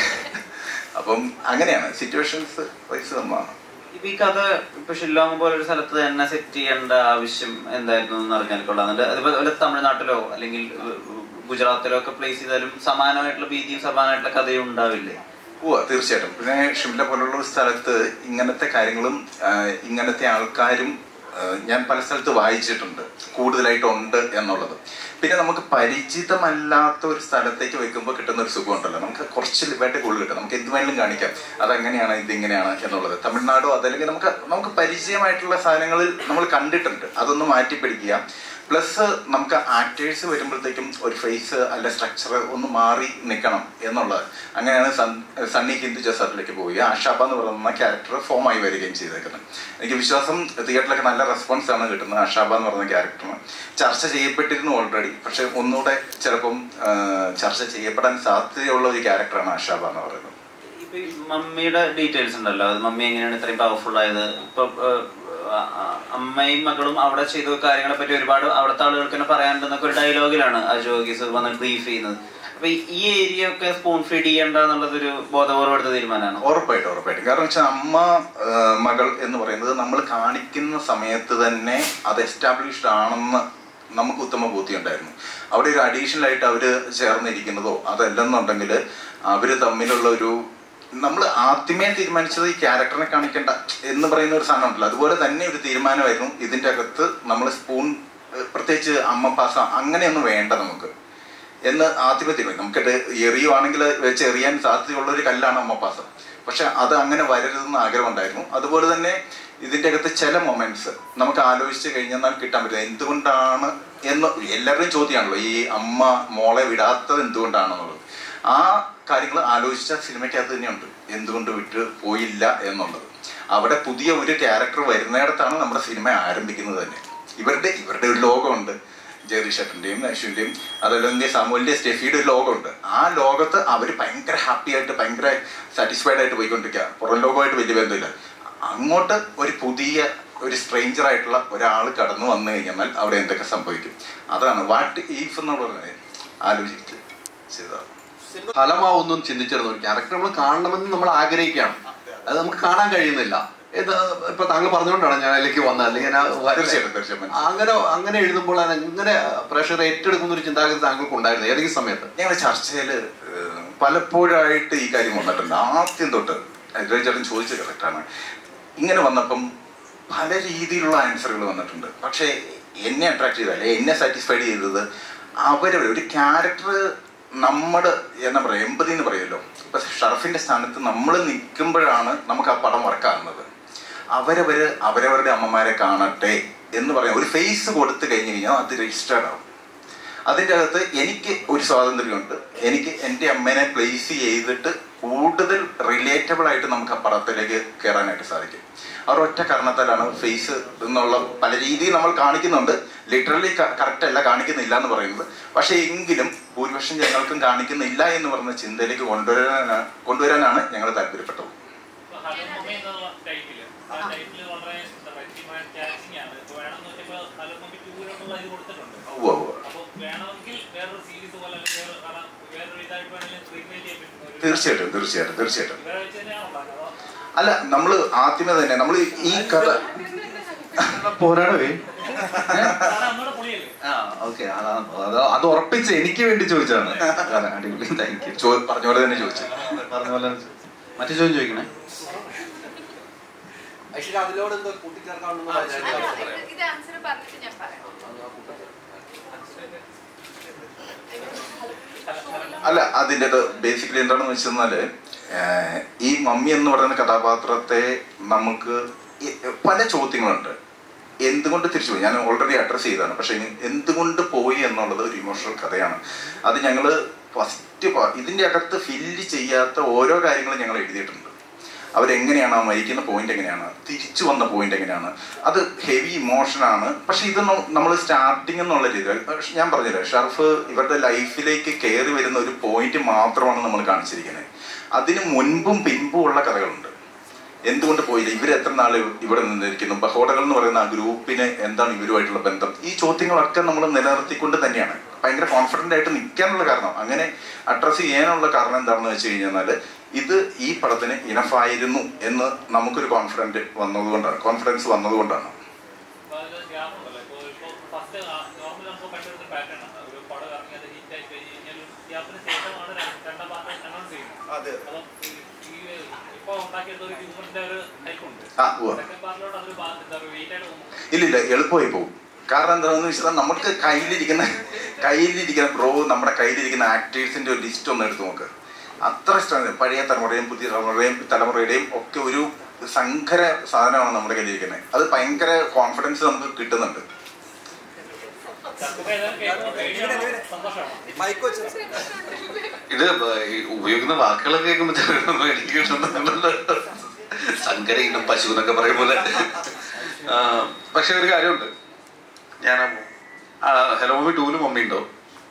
[SPEAKER 7] അപ്പം അങ്ങനെയാണ് സിറ്റുവേഷൻസ് വൈസ് നമ്മളാണ്
[SPEAKER 4] ഇപ്പൊ ഈ കഥ ഇപ്പൊ ഷില്ലോങ് പോലെ ഒരു സ്ഥലത്ത് തന്നെ സെറ്റ് ചെയ്യേണ്ട ആവശ്യം എന്തായിരുന്നു എന്ന് അറിഞ്ഞാൽ കൊള്ളാന്നുണ്ട് അതുപോലെ തമിഴ്നാട്ടിലോ അല്ലെങ്കിൽ ഏഹ്, ഗുജറാത്തിലോ ഒക്കെ പ്ലേസ് ചെയ്താലും സമാനമായിട്ടുള്ള ഭീതിയും സമാനമായിട്ടുള്ള കഥയും ഉണ്ടാവില്ലേ
[SPEAKER 7] ഓ തീർച്ചയായിട്ടും പിന്നെ ഷിംല പോലുള്ള ഒരു സ്ഥലത്ത് ഇങ്ങനത്തെ കാര്യങ്ങളും ആ, ഇങ്ങനത്തെ ആൾക്കാരും ആ, ഞാൻ പല സ്ഥലത്ത് വായിച്ചിട്ടുണ്ട് കൂടുതലായിട്ടുണ്ട് എന്നുള്ളത് പിന്നെ നമുക്ക് പരിചിതമല്ലാത്ത ഒരു സ്ഥലത്തേക്ക് വെക്കുമ്പോൾ കിട്ടുന്ന ഒരു സുഖം ഉണ്ടല്ലോ നമുക്ക് കുറച്ച് ലിബർട്ടി കൂടുതൽ കിട്ടും നമുക്ക് എന്ത് വേണമെങ്കിലും കാണിക്കാം അതെങ്ങനെയാണ് ഇതിങ്ങനെയാണ് എന്നുള്ളത് തമിഴ്നാടോ അതല്ലെങ്കിൽ നമുക്ക് നമുക്ക് പരിചയമായിട്ടുള്ള സാധനങ്ങളിൽ നമ്മൾ കണ്ടിട്ടുണ്ട് അതൊന്ന് മാറ്റി പിടിക്കുക പ്ലസ് നമുക്ക് ആക്ടേഴ്സ് വരുമ്പോഴത്തേക്കും ഒരു ഫേസ് അല്ല സ്ട്രക്ചർ ഒന്ന് മാറി നിൽക്കണം എന്നുള്ളത് അങ്ങനെയാണ് സൺ- സണ്ണി ഹിന്ദു ജസാറിലേക്ക് പോയി ആഷാബ എന്ന് പറയുന്ന ക്യാരക്ടർ ഫോം ആയി വരികയും ചെയ്തേക്കുന്നത് എനിക്ക് വിശ്വാസം തിയേറ്ററിലൊക്കെ നല്ല റെസ്പോൺസ് ആണ് കിട്ടുന്നത് ആഷാബ എന്ന് പറയുന്ന ക്യാരക്ടറിന് ചർച്ച ചെയ്യപ്പെട്ടിരുന്നു ഓൾറെഡി പക്ഷെ ഒന്നുകൂടെ ചിലപ്പം ആ, ചർച്ച ചെയ്യപ്പെടാൻ സാധ്യതയുള്ള ഒരു ക്യാരക്ടറാണ് ആഷാബ എന്ന് പറയുന്നത്
[SPEAKER 4] ഇപ്പൊ ഈ മമ്മിയുടെ ഡീറ്റെയിൽസ് ഉണ്ടല്ലോ അത് മമ്മി എങ്ങനെയാണ് ഇത്രയും പവർഫുൾ ആയത് ഇപ്പൊ ഏഹ്, ആ- ആ- അമ്മയും മകളും അവിടെ ചെയ്ത കാര്യങ്ങളെ പറ്റി ഒരുപാട് അവിടുത്തെ ആളുകൾക്ക് തന്നെ പറയാനുണ്ടെന്നൊക്കെ ഒരു ഡയലോഗിലാണ് അജോ ഗീസ് വന്ന് ബ്രീഫ് ചെയ്യുന്നത് അപ്പൊ ഈ- ഈ ഏരിയ ഒക്കെ സ്പൂൺ ഫീഡ് ചെയ്യണ്ട എന്നുള്ളതൊരു ബോധപൂർവ്വം എടുത്ത തീരുമാനമാണ്
[SPEAKER 7] ഉറപ്പായിട്ടും ഉറപ്പായിട്ടും കാരണം വെച്ചാൽ അമ്മ ആ, മകൾ എന്ന് പറയുന്നത് നമ്മൾ കാണിക്കുന്ന സമയത്ത് തന്നെ അത് എസ്റ്റാബ്ലിഷ്ഡ് ആണെന്ന് നമുക്ക് ഉത്തമ ബോധ്യം ഉണ്ടായിരുന്നു അവിടെ ഒരു അഡീഷണൽ ആയിട്ട് അവര് ചേർന്നിരിക്കുന്നതോ അതല്ലെന്നുണ്ടെങ്കിൽ അവര് തമ്മിലുള്ള ഒരു നമ്മൾ ആദ്യമേ തീരുമാനിച്ചത് ഈ ക്യാരക്ടറിനെ കാണിക്കേണ്ട എന്ന് പറയുന്ന ഒരു സാധനം ഉണ്ടല്ലോ അതുപോലെ തന്നെ ഒരു തീരുമാനമായിരുന്നു ഇതിന്റെ അകത്ത് നമ്മൾ സ്പൂൺ ഏഹ്, പ്രത്യേകിച്ച് അമ്മ പാസ അങ്ങനെയൊന്നും വേണ്ട നമുക്ക് എന്ന് ആദ്യമേ തീരുമാനം നമുക്കിട്ട് എറിയുവാണെങ്കിൽ വെച്ച് എറിയാൻ സാധ്യതയുള്ള ഒരു കല്ലാണ് അമ്മപ്പാസം പക്ഷെ അത് അങ്ങനെ വരരുതെന്ന് ആഗ്രഹം ഉണ്ടായിരുന്നു അതുപോലെ തന്നെ ഇതിന്റെ അകത്ത് ചില മൊമെന്റ്സ് നമുക്ക് ആലോചിച്ച് കഴിഞ്ഞാൽ കിട്ടാൻ പറ്റും എന്തുകൊണ്ടാണ് എന്ന് എല്ലാവരുടെയും ചോദ്യമാണല്ലോ ഈ അമ്മ മോളെ വിടാത്തത് എന്തുകൊണ്ടാണെന്നുള്ളത് ആ കാര്യങ്ങൾ ആലോചിച്ച സിനിമയ്ക്കകത്ത് തന്നെയുണ്ട് എന്തുകൊണ്ട് വിട്ട് പോയില്ല എന്നുള്ളത് അവിടെ പുതിയ ഒരു ക്യാരക്ടർ വരുന്നിടത്താണ് നമ്മുടെ സിനിമ ആരംഭിക്കുന്നത് തന്നെ ഇവരുടെ ഇവരുടെ ഒരു ലോകമുണ്ട് ജെറി ഷട്ടന്റെയും അശ്വിന്റെയും അതല്ലെങ്കിൽ സാമൂലിന്റെ സ്റ്റെഫിയുടെ ഒരു ലോകമുണ്ട് ആ ലോകത്ത് അവർ ഭയങ്കര ഹാപ്പി ആയിട്ട് ഭയങ്കര സാറ്റിസ്ഫൈഡ് ആയിട്ട് പോയിക്കൊണ്ടിരിക്കുക പുറം ലോകമായിട്ട് വലിയ ബന്ധമില്ല അങ്ങോട്ട് ഒരു പുതിയ ഒരു സ്ട്രേഞ്ചർ ആയിട്ടുള്ള ഒരാൾ കടന്നു വന്നു കഴിഞ്ഞാൽ അവിടെ എന്തൊക്കെ സംഭവിക്കും അതാണ് വാട്ട് ഈഫ് എന്ന് പറയുന്നത് ആലോചിച്ച് ചെയ്തതാണ്
[SPEAKER 3] ഫലമാവൊന്നും ചിന്തിച്ചിരുന്നു ഒരു ക്യാരക്ടർ നമ്മൾ കാണണമെന്ന് നമ്മൾ ആഗ്രഹിക്കുകയാണ് അത് നമുക്ക് കാണാൻ കഴിയുന്നില്ല ഇത് ഇപ്പൊ താങ്കൾ പറഞ്ഞുകൊണ്ടാണ് ഞാൻ അതിലേക്ക് വന്നത് അല്ലെങ്കിൽ ഞാൻ വ-
[SPEAKER 7] തീർച്ചയായിട്ടും തീർച്ചയായിട്ടും
[SPEAKER 3] അങ്ങനെ അങ്ങനെ എഴുതുമ്പോൾ അത് എങ്ങനെ പ്രഷർ ഏറ്റെടുക്കുന്ന ഒരു ചിന്താഗതി താങ്കൾക്ക് ഉണ്ടായിരുന്നു ഏതെങ്കിലും സമയത്ത്
[SPEAKER 7] ഞങ്ങൾ ചർച്ചയിൽ പലപ്പോഴായിട്ട് ഈ കാര്യം വന്നിട്ടുണ്ട് ആദ്യം തൊട്ട് രവി ചേട്ടൻ ചോദിച്ചത് കറക്റ്റാണ് ഇങ്ങനെ വന്നപ്പം പല രീതിയിലുള്ള ആൻസറുകൾ വന്നിട്ടുണ്ട് പക്ഷേ എന്നെ അട്രാക്ട് ചെയ്ത അല്ലെ എന്നെ സാറ്റിസ്ഫൈഡ് ചെയ്തത് അവരവർ ഒരു ക്യാരക്ടർ നമ്മുടെ എന്താ പറയുക എമ്പതി എന്ന് പറയുമല്ലോ ഇപ്പൊ ഷറഫിന്റെ സ്ഥാനത്ത് നമ്മൾ നിൽക്കുമ്പോഴാണ് നമുക്ക് ആ പടം വർക്കാകുന്നത് അവരവര് അവരവരുടെ അമ്മമാരെ കാണട്ടെ എന്ന് പറയാം ഒരു ഫേസ് കൊടുത്തു കഴിഞ്ഞു കഴിഞ്ഞാൽ അത് രജിസ്റ്റേർഡ് ആവും അതിൻ്റെ അകത്ത് എനിക്ക് ഒരു സ്വാതന്ത്ര്യമുണ്ട് എനിക്ക് എൻ്റെ അമ്മേനെ പ്ലേസ് ചെയ്തിട്ട് കൂടുതൽ റിലേറ്റബിൾ ആയിട്ട് നമുക്ക് ആ പടത്തിലേക്ക് കയറാനായിട്ട് സാധിക്കും ആ ഒറ്റ കാരണത്താലാണ് ഫേസ് എന്നുള്ള പല രീതിയിൽ നമ്മൾ കാണിക്കുന്നുണ്ട് ലിറ്ററലി കറക്റ്റ് അല്ല കാണിക്കുന്നില്ല എന്ന് പറയുന്നത് പക്ഷേ എങ്കിലും ഭൂരിപക്ഷം ജനങ്ങൾക്കും കാണിക്കുന്നില്ല എന്ന് പറഞ്ഞ ചിന്തയിലേക്ക് കൊണ്ടുവരാനാണ് കൊണ്ടുവരാനാണ് ഞങ്ങൾ താല്പര്യപ്പെട്ടത്
[SPEAKER 6] ഇപ്പൊ ഹലോ മമ്മി എന്നുള്ള ടൈറ്റില് ആ ടൈറ്റില് വളരെ എന്താ പറയുക ക്യാച്ചിങ് ആണ് ഇപ്പൊ വേണമെന്ന് വെച്ചപ്പോൾ ഹലോ മമ്മി ടൂ എന്നുള്ള ഇത് കൊടുത്തിട്ടുണ്ട്
[SPEAKER 7] ഉവ്വ് ഉവ്വ്.
[SPEAKER 6] അപ്പൊ വേണമെങ്കിൽ വേറൊരു സീരീസ് പോലെ അല്ലെങ്കിൽ വേറെ കാണാൻ വേറൊരു ഇതായിട്ട് വേണമെങ്കിൽ റീക്രിയേറ്റ് ചെയ്യാൻ പറ്റും ഒരു-
[SPEAKER 7] തീർച്ചയായിട്ടും തീർച്ചയായിട്ടും തീർച്ചയായിട്ടും
[SPEAKER 6] ഇവരെ വെച്ച് തന്നെയാണോ ഉണ്ടാക്കുന്നത് അതോ
[SPEAKER 7] അല്ല നമ്മൾ ആദ്യമേ തന്നെ നമ്മൾ ഈ കഥ
[SPEAKER 8] പോരാടവേ
[SPEAKER 6] സാറേ ഒന്നുകൂടെ പൊളിയല്ലേ
[SPEAKER 8] ആ ഓക്കെ അത് അത് ഉറപ്പിച്ച് എനിക്ക് വേണ്ടി ചോദിച്ചതാണ് അതാണ് അടിപൊളി താങ്ക് യു
[SPEAKER 7] ചോ- പറഞ്ഞ പോലെ തന്നെ ചോദിച്ചു
[SPEAKER 8] പറഞ്ഞ പോലെ തന്നെ ചോദിച്ചു. മറ്റു ചോദ്യം ചോദിക്കണേ
[SPEAKER 2] ഐശ്വര്യ അതിലോട് എന്തോ കൂട്ടിച്ചേർക്കാണെന്ന്
[SPEAKER 9] ഇത് ആൻസർ പറഞ്ഞിട്ട് ഞാൻ പറയാം
[SPEAKER 7] അല്ല അതിൻ്റെ ബേസിക്കലി എന്താണെന്ന് വെച്ചെന്നാല് ഏഹ്, ഈ മമ്മി എന്ന് പറയുന്ന കഥാപാത്രത്തെ നമുക്ക് ഈ- പല ചോദ്യങ്ങളുണ്ട് എന്തുകൊണ്ട് തിരിച്ചു പോയി ഞാൻ ഓൾറെഡി അഡ്രസ് ചെയ്തതാണ് പക്ഷെ ഇനി എന്തുകൊണ്ട് പോയി എന്നുള്ളത് ഒരു ഇമോഷണൽ കഥയാണ് അത് ഞങ്ങൾ ഫസ്റ്റ് ഇതിൻ്റെ അകത്ത് ഫില്ല് ചെയ്യാത്ത ഓരോ കാര്യങ്ങളും ഞങ്ങൾ എഴുതിയിട്ടുണ്ട് അവരെങ്ങനെയാണ് ആ മരിക്കുന്ന പോയിന്റ് എങ്ങനെയാണ് തിരിച്ചു വന്ന പോയിന്റ് എങ്ങനെയാണ് അത് ഹെവി ഇമോഷനാണ് പക്ഷെ ഇത് നമ്മൾ സ്റ്റാർട്ടിങ് എന്നുള്ള രീതിയിൽ പക്ഷെ ഞാൻ പറഞ്ഞില്ലേ ഷർഫ് ഇവരുടെ ലൈഫിലേക്ക് കയറി വരുന്ന ഒരു പോയിന്റ് മാത്രമാണ് നമ്മൾ കാണിച്ചിരിക്കുന്നത് അതിന് മുൻപും പിൻപും ഉള്ള കഥകളുണ്ട് എന്തുകൊണ്ട് പോയില്ല ഇവർ എത്ര നാൾ ഇവിടെ നിന്നിരിക്കുന്നു ബഹോടകൾ എന്ന് പറയുന്ന ആ ഗ്രൂപ്പിന് എന്താണ് ഇവരുമായിട്ടുള്ള ബന്ധം ഈ ചോദ്യങ്ങളൊക്കെ നമ്മൾ നിലനിർത്തിക്കൊണ്ട് തന്നെയാണ് ഭയങ്കര കോൺഫിഡന്റ് ആയിട്ട് നിൽക്കാനുള്ള കാരണം അങ്ങനെ അഡ്രസ്സ് ചെയ്യാനുള്ള കാരണം എന്താണെന്ന് വെച്ച് കഴിഞ്ഞാൽ ഇത് ഈ പടത്തിന് ഇനഫായിരുന്നു എന്ന് നമുക്കൊരു കോൺഫിഡന്റ് വന്നതുകൊണ്ടാണ് കോൺഫിഡൻസ് വന്നതുകൊണ്ടാണ്
[SPEAKER 6] അപ്പൊ അതില് ഗ്യാപ്പ് ഉണ്ടല്ലോ ഇപ്പൊ ഇപ്പൊ ഫസ്റ്റ് നോർമൽ നമുക്ക് കണ്ടുവരുന്ന പാറ്റേൺ ആണ് ഒരു പടം ഇറങ്ങി അത് ഹിറ്റ് ആയി കഴിഞ്ഞ് കഴിഞ്ഞാൽ ഗ്യാപ്പിന് ശേഷമാണ് ര- രണ്ടാം പാർട്ട് അനൗൺസ് ചെയ്യുന്നത്
[SPEAKER 7] അതെ.
[SPEAKER 6] അപ്പം ഈ- ഈ ഇപ്പൊ ഉണ്ടാക്കിയത് ഒരു ഹ്യൂമറിന്റെ ഒരു ടൈപ്പ് ഉണ്ട്
[SPEAKER 7] ആ, ഉവ്വ.
[SPEAKER 6] സെക്കൻഡ് പാർട്ടിലോട്ട് അതൊരു ബാ- എന്താ പറയുക വെയിറ്റ് ആയിട്ട് തോന്നുന്നു
[SPEAKER 7] ഇല്ലില്ല എളുപ്പമായി പോകും കാരണം എന്താണെന്ന് വെച്ചാൽ നമുക്ക് കയ്യിലിരിക്കുന്ന കയ്യിലിരിക്കുന്ന ബ്രോ നമ്മുടെ കയ്യിലിരിക്കുന്ന ആക്ടേഴ്സിന്റെ ഒരു ലിസ്റ്റ് ഒന്ന് എടുത്ത് നോക്ക് അത്ര ഇഷ്ടമാണ് പഴയ തലമുറയും പുതിയ തലമുറയും തലമുറയുടെയും ഒക്കെ ഒരു സങ്കര സാധനമാണ് നമ്മുടെ കയ്യിലിരിക്കുന്നത് അത് ഭയങ്കര കോൺഫിഡൻസ് നമുക്ക് കിട്ടുന്നുണ്ട്
[SPEAKER 6] ചർച്ച ഏതായാലും കേൾക്കുമ്പോൾ പേടിയാണോ സന്തോഷമാണോ
[SPEAKER 1] ഇത് ഈ ഉപയോഗിക്കുന്ന വാക്കുകളൊക്കെ കേൾക്കുമ്പോൾ എനിക്ക് കിട്ടുന്നുണ്ടല്ലോ സങ്കരയിനും പശു എന്നൊക്കെ പറയും പോലെ ആ, പക്ഷെ ഒരു കാര്യമുണ്ട് ഞാൻ ഹലോ മമ്മി ടൂല് മമ്മി ഉണ്ടോ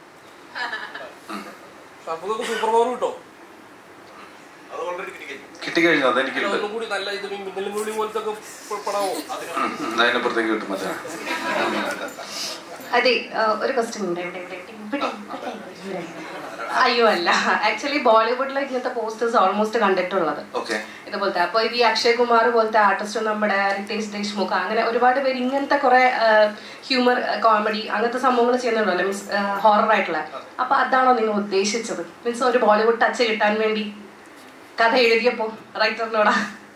[SPEAKER 10] സൂപ്പർ പവർ കിട്ടോ
[SPEAKER 1] കിട്ടിക്കഴിഞ്ഞു അതെനിക്കുണ്ട്
[SPEAKER 10] ഒന്നും കൂടി നല്ല ഇത് മിന്നലും കൂടി പോലത്തെ ഒക്കെ പടാവോ
[SPEAKER 1] ഉം, ഉം, അതിനപ്പുറത്തേക്ക് കിട്ടും മറ്റേ
[SPEAKER 11] അതെ ആ, ഒരു ക്വസ്റ്റ്യൻ ഉണ്ട് ഇവിടെ ഇവിടെ ഇവിടെ ഇവിടെ ഇവിടെ. അയ്യോ അല്ല ആക്ച്വലി ബോളിവുഡിലെ ഇങ്ങനത്തെ പോസ്റ്റേഴ്സ് ഓൾമോസ്റ്റ് കണ്ടിട്ടുള്ളത്
[SPEAKER 1] ഓക്കെ
[SPEAKER 11] ഇതുപോലത്തെ അപ്പോൾ ഈ അക്ഷയ് കുമാർ പോലത്തെ ആർട്ടിസ്റ്റ് നമ്മുടെ റിതേഷ് ദേശ്മുഖ് അങ്ങനെ ഒരുപാട് പേര് ഇങ്ങനത്തെ കുറെ ഹ്യൂമർ കോമഡി അങ്ങനത്തെ സംഭവങ്ങൾ ചെയ്യുന്നുണ്ടല്ലോ മീൻസ് ഹൊറർ ആയിട്ടുള്ള അപ്പൊ അതാണോ നിങ്ങൾ ഉദ്ദേശിച്ചത് മീൻസ് ഒരു ബോളിവുഡ് ടച്ച് കിട്ടാൻ വേണ്ടി കഥ എഴുതിയപ്പോ റൈറ്ററിനോടാ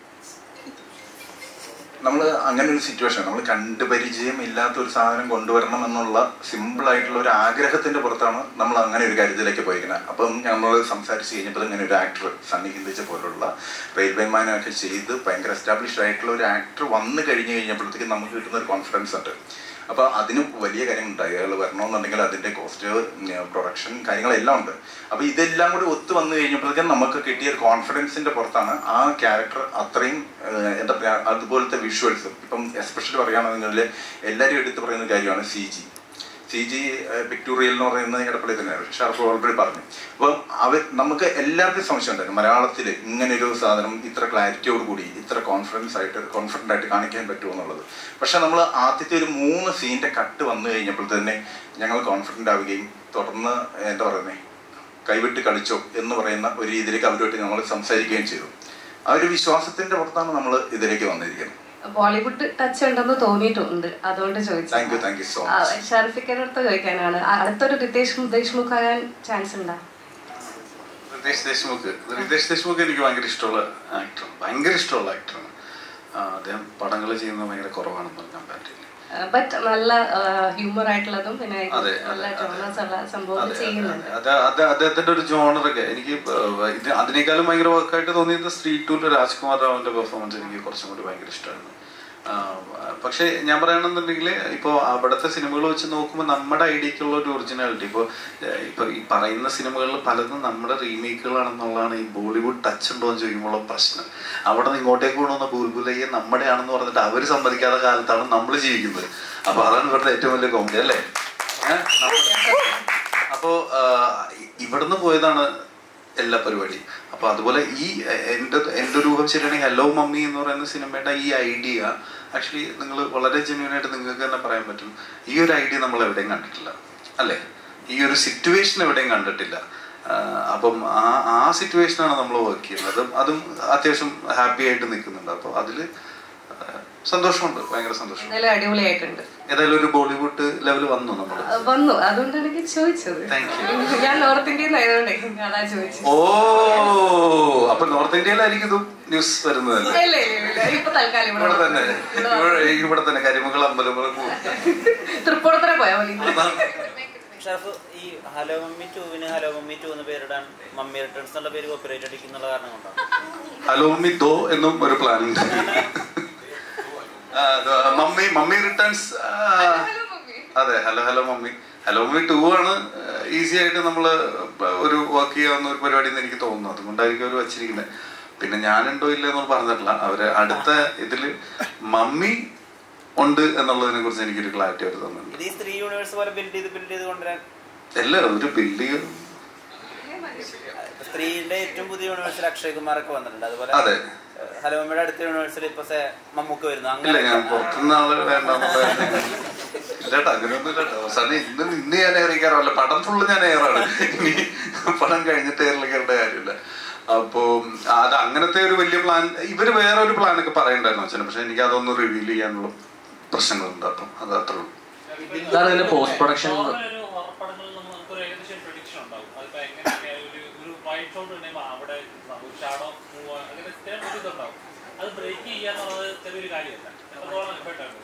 [SPEAKER 7] നമ്മൾ അങ്ങനെ ഒരു സിറ്റുവേഷൻ നമ്മൾ കണ്ടുപരിചയം ഇല്ലാത്ത ഒരു സാധനം കൊണ്ടുവരണം എന്നുള്ള സിമ്പിൾ ആയിട്ടുള്ള ഒരു ആഗ്രഹത്തിന്റെ പുറത്താണ് നമ്മൾ അങ്ങനെ ഒരു കാര്യത്തിലേക്ക് പോയിരിക്കുന്നത് അപ്പം നമ്മൾ സംസാരിച്ച് കഴിഞ്ഞപ്പോൾ ഇങ്ങനെ ഒരു ആക്ടർ സണ്ണി ഹിന്ദിച്ച പോലുള്ള റെയിൽവേ മാനൊക്കെ ചെയ്ത് ഭയങ്കര എസ്റ്റാബ്ലിഷ്ഡ് ആയിട്ടുള്ള ഒരു ആക്ടർ വന്നു കഴിഞ്ഞ് കഴിഞ്ഞപ്പോഴത്തേക്കും നമുക്ക് കിട്ടുന്ന ഒരു കോൺഫിഡൻസ് ഉണ്ട് അപ്പൊ അതിന് വലിയ കാര്യങ്ങളുണ്ടായി അയാൾ വരണമെന്നുണ്ടെങ്കിൽ അതിന്റെ കോസ്റ്റ് പ്രൊഡക്ഷൻ കാര്യങ്ങളെല്ലാം ഉണ്ട് അപ്പൊ ഇതെല്ലാം കൂടി ഒത്തു വന്നു കഴിഞ്ഞപ്പോഴത്തേക്കും നമുക്ക് കിട്ടിയ ഒരു കോൺഫിഡൻസിന്റെ പുറത്താണ് ആ ക്യാരക്ടർ അത്രയും ഏഹ്, എന്താ പറയാ അതുപോലത്തെ വിഷ്വൽസ് ഇപ്പം എസ്പെഷ്യലി പറയുകയാണെന്നുണ്ടെങ്കിൽ എല്ലാവരും എടുത്ത് പറയുന്ന കാര്യമാണ് C G C G pictorial എന്ന് പറയുന്നത് ഇടപ്പള്ളി തന്നെയാണ് ഷാർഫ് ഓൾറെഡി പറഞ്ഞു അപ്പം അവർ നമുക്ക് എല്ലാവർക്കും സംശയം ഉണ്ടായിരുന്നു മലയാളത്തിൽ ഇങ്ങനെ ഒരു സാധനം ഇത്ര ക്ലാരിറ്റിയോട് കൂടി ഇത്ര കോൺഫിഡൻസ് ആയിട്ട് കോൺഫിഡൻ്റ് ആയിട്ട് കാണിക്കാൻ പറ്റുമോ എന്നുള്ളത് പക്ഷെ നമ്മൾ ആദ്യത്തെ ഒരു മൂന്ന് സീൻ്റെ കട്ട് വന്നു കഴിഞ്ഞപ്പോൾ തന്നെ ഞങ്ങൾ കോൺഫിഡൻ്റ് ആവുകയും തുടർന്ന് എന്താ പറയുന്നത് കൈവിട്ട് കളിച്ചോ എന്ന് പറയുന്ന ഒരു രീതിയിലേക്ക് അവരുമായിട്ട് നമ്മൾ സംസാരിക്കുകയും ചെയ്തു ആ ഒരു വിശ്വാസത്തിന്റെ പുറത്താണ് നമ്മൾ ഇതിലേക്ക് വന്നിരിക്കുന്നത്
[SPEAKER 11] ബോളിവുഡ് ടച്ച് ഉണ്ടെന്ന് തോന്നിയിട്ടുണ്ട് അതുകൊണ്ട്
[SPEAKER 7] thank you thank you so much
[SPEAKER 11] ഷർഫിക്കയുടെ അടുത്ത് ചോദിക്കാനാണ് ആ, അടുത്തൊരു റിതേഷ് ദേശ്മുഖ് ആകാൻ ചാൻസ് ഉണ്ടോ
[SPEAKER 1] റിതേഷ് ദേശ്മുഖ് റിതേഷ് ദേശ്മുഖ് എനിക്ക് ഭയങ്കര ഇഷ്ടമുള്ള ആക്ടറാണ് ഭയങ്കര ഇഷ്ടമുള്ള ആക്ടറാണ് അദ്ദേഹം പടങ്ങൾ ചെയ്യുന്നത് ഭയങ്കര കുറവാണെന്ന് പറഞ്ഞാൽ പറ്റില്ല
[SPEAKER 11] ബട്ട് നല്ല ഹ്യൂമർ ആയിട്ടുള്ളതും പിന്നെ
[SPEAKER 1] അതെ,
[SPEAKER 11] നല്ല
[SPEAKER 1] അതെ,
[SPEAKER 11] ജോണേഴ്സ് ഉള്ള സംഭവം ചെയ്യുന്നുണ്ട്
[SPEAKER 1] അത് അത് അദ്ദേഹത്തിന്റെ ഒരു ജോണറൊക്കെ എനിക്ക് ഏഹ്, ഇത് അതിനേക്കാളും ഭയങ്കര വർക്കായിട്ട് തോന്നിയത് സ്ട്രീറ്റ് ടൂല് രാജ്കുമാർ റാവുവിന്റെ പെർഫോമൻസ് എനിക്ക് കുറച്ചും കൂടി ഭയങ്കര ഇഷ്ടമായിരുന്നു ആ, പക്ഷേ ഞാൻ പറയുകയാണെന്നുണ്ടെങ്കിൽ ഇപ്പോൾ അവിടുത്തെ സിനിമകൾ വെച്ച് നോക്കുമ്പോൾ നമ്മുടെ ഐഡിയക്കുള്ള ഒരു ഒറിജിനാലിറ്റി ഇപ്പോൾ ഇപ്പോൾ ഈ പറയുന്ന സിനിമകളിൽ പലതും നമ്മുടെ റീമേക്കുകളാണെന്നുള്ളതാണ് ഈ ബോളിവുഡ് ടച്ച് ഉണ്ടോ എന്ന് ചോദിക്കുമ്പോൾ പ്രശ്നം അവിടെ നിന്ന് ഇങ്ങോട്ടേക്ക് കൊണ്ടുവന്ന ബുൽബുലയ്യെ നമ്മുടെ ആണെന്ന് പറഞ്ഞിട്ട് അവർ സമ്മതിക്കാത്ത കാലത്താണ് നമ്മൾ ജീവിക്കുന്നത് അപ്പോൾ അതാണ് ഇവിടുത്തെ ഏറ്റവും വലിയ കോമഡി അല്ലേ ഏ? നമ്മ- അപ്പോ ആ, ഇ- ഇവിടുന്ന് പോയതാണ് എല്ലാ പരിപാടിയും അപ്പൊ അതുപോലെ ഈ എ- എൻ്റെ എൻ്റെ ഒരു ഊഹം ശരിയാണെങ്കിൽ ഹലോ മമ്മി എന്ന് പറയുന്ന സിനിമയുടെ ഈ ഐഡിയ ആക്ച്വലി നിങ്ങൾ വളരെ ജെന്യൂൻ ആയിട്ട് നിങ്ങൾക്ക് തന്നെ പറയാൻ പറ്റും ഈ ഒരു ഐഡിയ നമ്മൾ എവിടെയും കണ്ടിട്ടില്ല അല്ലേ ഈ ഒരു സിറ്റുവേഷൻ എവിടെയും കണ്ടിട്ടില്ല ആ, അപ്പം ആ ആ സിറ്റുവേഷനാണ് നമ്മൾ വർക്ക് ചെയ്യുന്നത് അതും അതും അത്യാവശ്യം ഹാപ്പി ആയിട്ട് നിൽക്കുന്നുണ്ട് അപ്പോൾ അതിൽ സന്തോഷമുണ്ട് ഭയങ്കര സന്തോഷം
[SPEAKER 11] എന്തായാലും അടിപൊളിയായിട്ടുണ്ട്
[SPEAKER 1] ഏതായാലും ഒരു ബോളിവുഡ് ലെവൽ വന്നു നമ്മൾ
[SPEAKER 11] ആ, വന്നു അതുകൊണ്ടാണ് എനിക്ക് ചോദിച്ചത്
[SPEAKER 1] Thank
[SPEAKER 11] ഞാൻ നോർത്ത് ഇന്ത്യയിൽ ആയതുകൊണ്ടേ അതാ ചോദിച്ചത്
[SPEAKER 1] ഓ അപ്പൊ നോർത്ത് ഇന്ത്യയിലായിരിക്കും ഇത് ന്യൂസ് വരുന്നത്
[SPEAKER 11] ഇല്ല ഇല്ല ഇല്ല ഇപ്പൊ തൽക്കാലം ഇവിടെ
[SPEAKER 1] ഇവിടെ തന്നെ
[SPEAKER 11] ഇവിടെ
[SPEAKER 1] ഇവിടെ ഇവിടെ തന്നെ കരിമകൾ അമ്പലങ്ങൾ
[SPEAKER 11] തൃപ്പൂണിത്തറ പോയാ മതി
[SPEAKER 4] ഷറഫ് ഈ ഹലോ മമ്മി ടൂവിന് ഹലോ മമ്മി ടു എന്ന് പേരിടാൻ മമ്മി റിട്ടേൺസ് എന്നുള്ള പേര് കോപ്പറേറ്റ് അടിക്കുന്നുള്ള കാരണം കൊണ്ടാണ്
[SPEAKER 1] ഹലോ മമ്മി ദോ എന്നും ഒരു പ്ലാൻ ഉണ്ട് ആ, അത് മമ്മി മമ്മി റിട്ടേൺസ് അതെ hello hello mummy hello mummy two ആണ് ഈസി ആയിട്ട് നമ്മൾ ഒരു വർക്ക് ചെയ്യാവുന്ന ഒരു പരിപാടി എന്ന് എനിക്ക് തോന്നുന്നു അതുകൊണ്ടായിരിക്കും അവർ വച്ചിരിക്കുന്നത് പിന്നെ ഞാനുണ്ടോ ഇല്ല എന്നൊന്നും പറഞ്ഞിട്ടില്ല അവര് അടുത്ത ഇതില് മമ്മി ഉണ്ട് എന്നുള്ളതിനെ കുറിച്ച് എനിക്കൊരു ക്ലാരിറ്റി അവർ തന്നിട്ടുണ്ട്
[SPEAKER 4] ഇത് ഈ സ്ത്രീ യൂണിവേഴ്സ് പോലെ ബിൽഡ് ചെയ്ത് ബിൽഡ് ചെയ്ത് കൊണ്ടുവരാൻ
[SPEAKER 1] അല്ല ഒരു ബിൽഡ്
[SPEAKER 4] സ്ത്രീന്റെ ഏറ്റവും പുതിയ യൂണിവേഴ്സിൽ അക്ഷയ് കുമാർ ഒക്കെ വന്നിട്ടുണ്ട് അതുപോലെ
[SPEAKER 1] അതെ.
[SPEAKER 4] ഏഹ്, ഹലോ മമ്മിയുടെ അടുത്ത യൂണിവേഴ്സിൽ ഇപ്പൊ സെ- മമ്മൂക്ക് വരുന്നു
[SPEAKER 1] ഇല്ല ഞാൻ
[SPEAKER 4] അങ്ങനെ
[SPEAKER 1] പുറത്തുനിന്ന് ആള് വേണ്ടെന്നുള്ള ഇല്ലട്ടാ അങ്ങനെയൊന്നും ഇല്ലട്ടോ അവസാനം ഇന്ന് ഇന്ന് ഞാൻ ഏറിക്കാറല്ല പടം ഫുള്ള് ഞാൻ ഏറാണ് ഇനി പടം കഴിഞ്ഞിട്ട് ഏറിലേക്കേണ്ട കാര്യമില്ല അപ്പോ അത് അങ്ങനത്തെ ഒരു വലിയ പ്ലാൻ ഇവര് വേറെ ഒരു പ്ലാൻ ഒക്കെ പറയണ്ടായിരുന്നു അച്ഛനെ പക്ഷെ എനിക്ക് അതൊന്ന് റിവീൽ ചെയ്യാനുള്ള പ്രശ്നങ്ങളുണ്ട് അപ്പം അത് അത്രേ ഉള്ളൂ
[SPEAKER 12] ഇതാണ് ഇതിന്റെ പോസ്റ്റ് പ്രൊഡക്ഷൻ
[SPEAKER 6] നോർമൽ ഒരു horror പടങ്ങളിൽ നമ്മൾ നമുക്കൊരു ഏകദേശം പ്രഡിക്ഷൻ ഉണ്ടാവും അതിപ്പോ എങ്ങനെയൊക്കെ ഒരു ഒരു വൈറ്റ് ഷോട്ട് ഉണ്ടെങ്കിൽ അവിടെ ഒരു ഷാഡോ മൂവ് അങ്ങനെ സ്ഥിരം ഒരു ഇതുണ്ടാവും അത് ബ്രേക്ക് ചെയ്യാന്നുള്ളത് ചെറിയൊരു കാര്യമല്ല എത്രത്തോളം എഫേർട്ടാണ്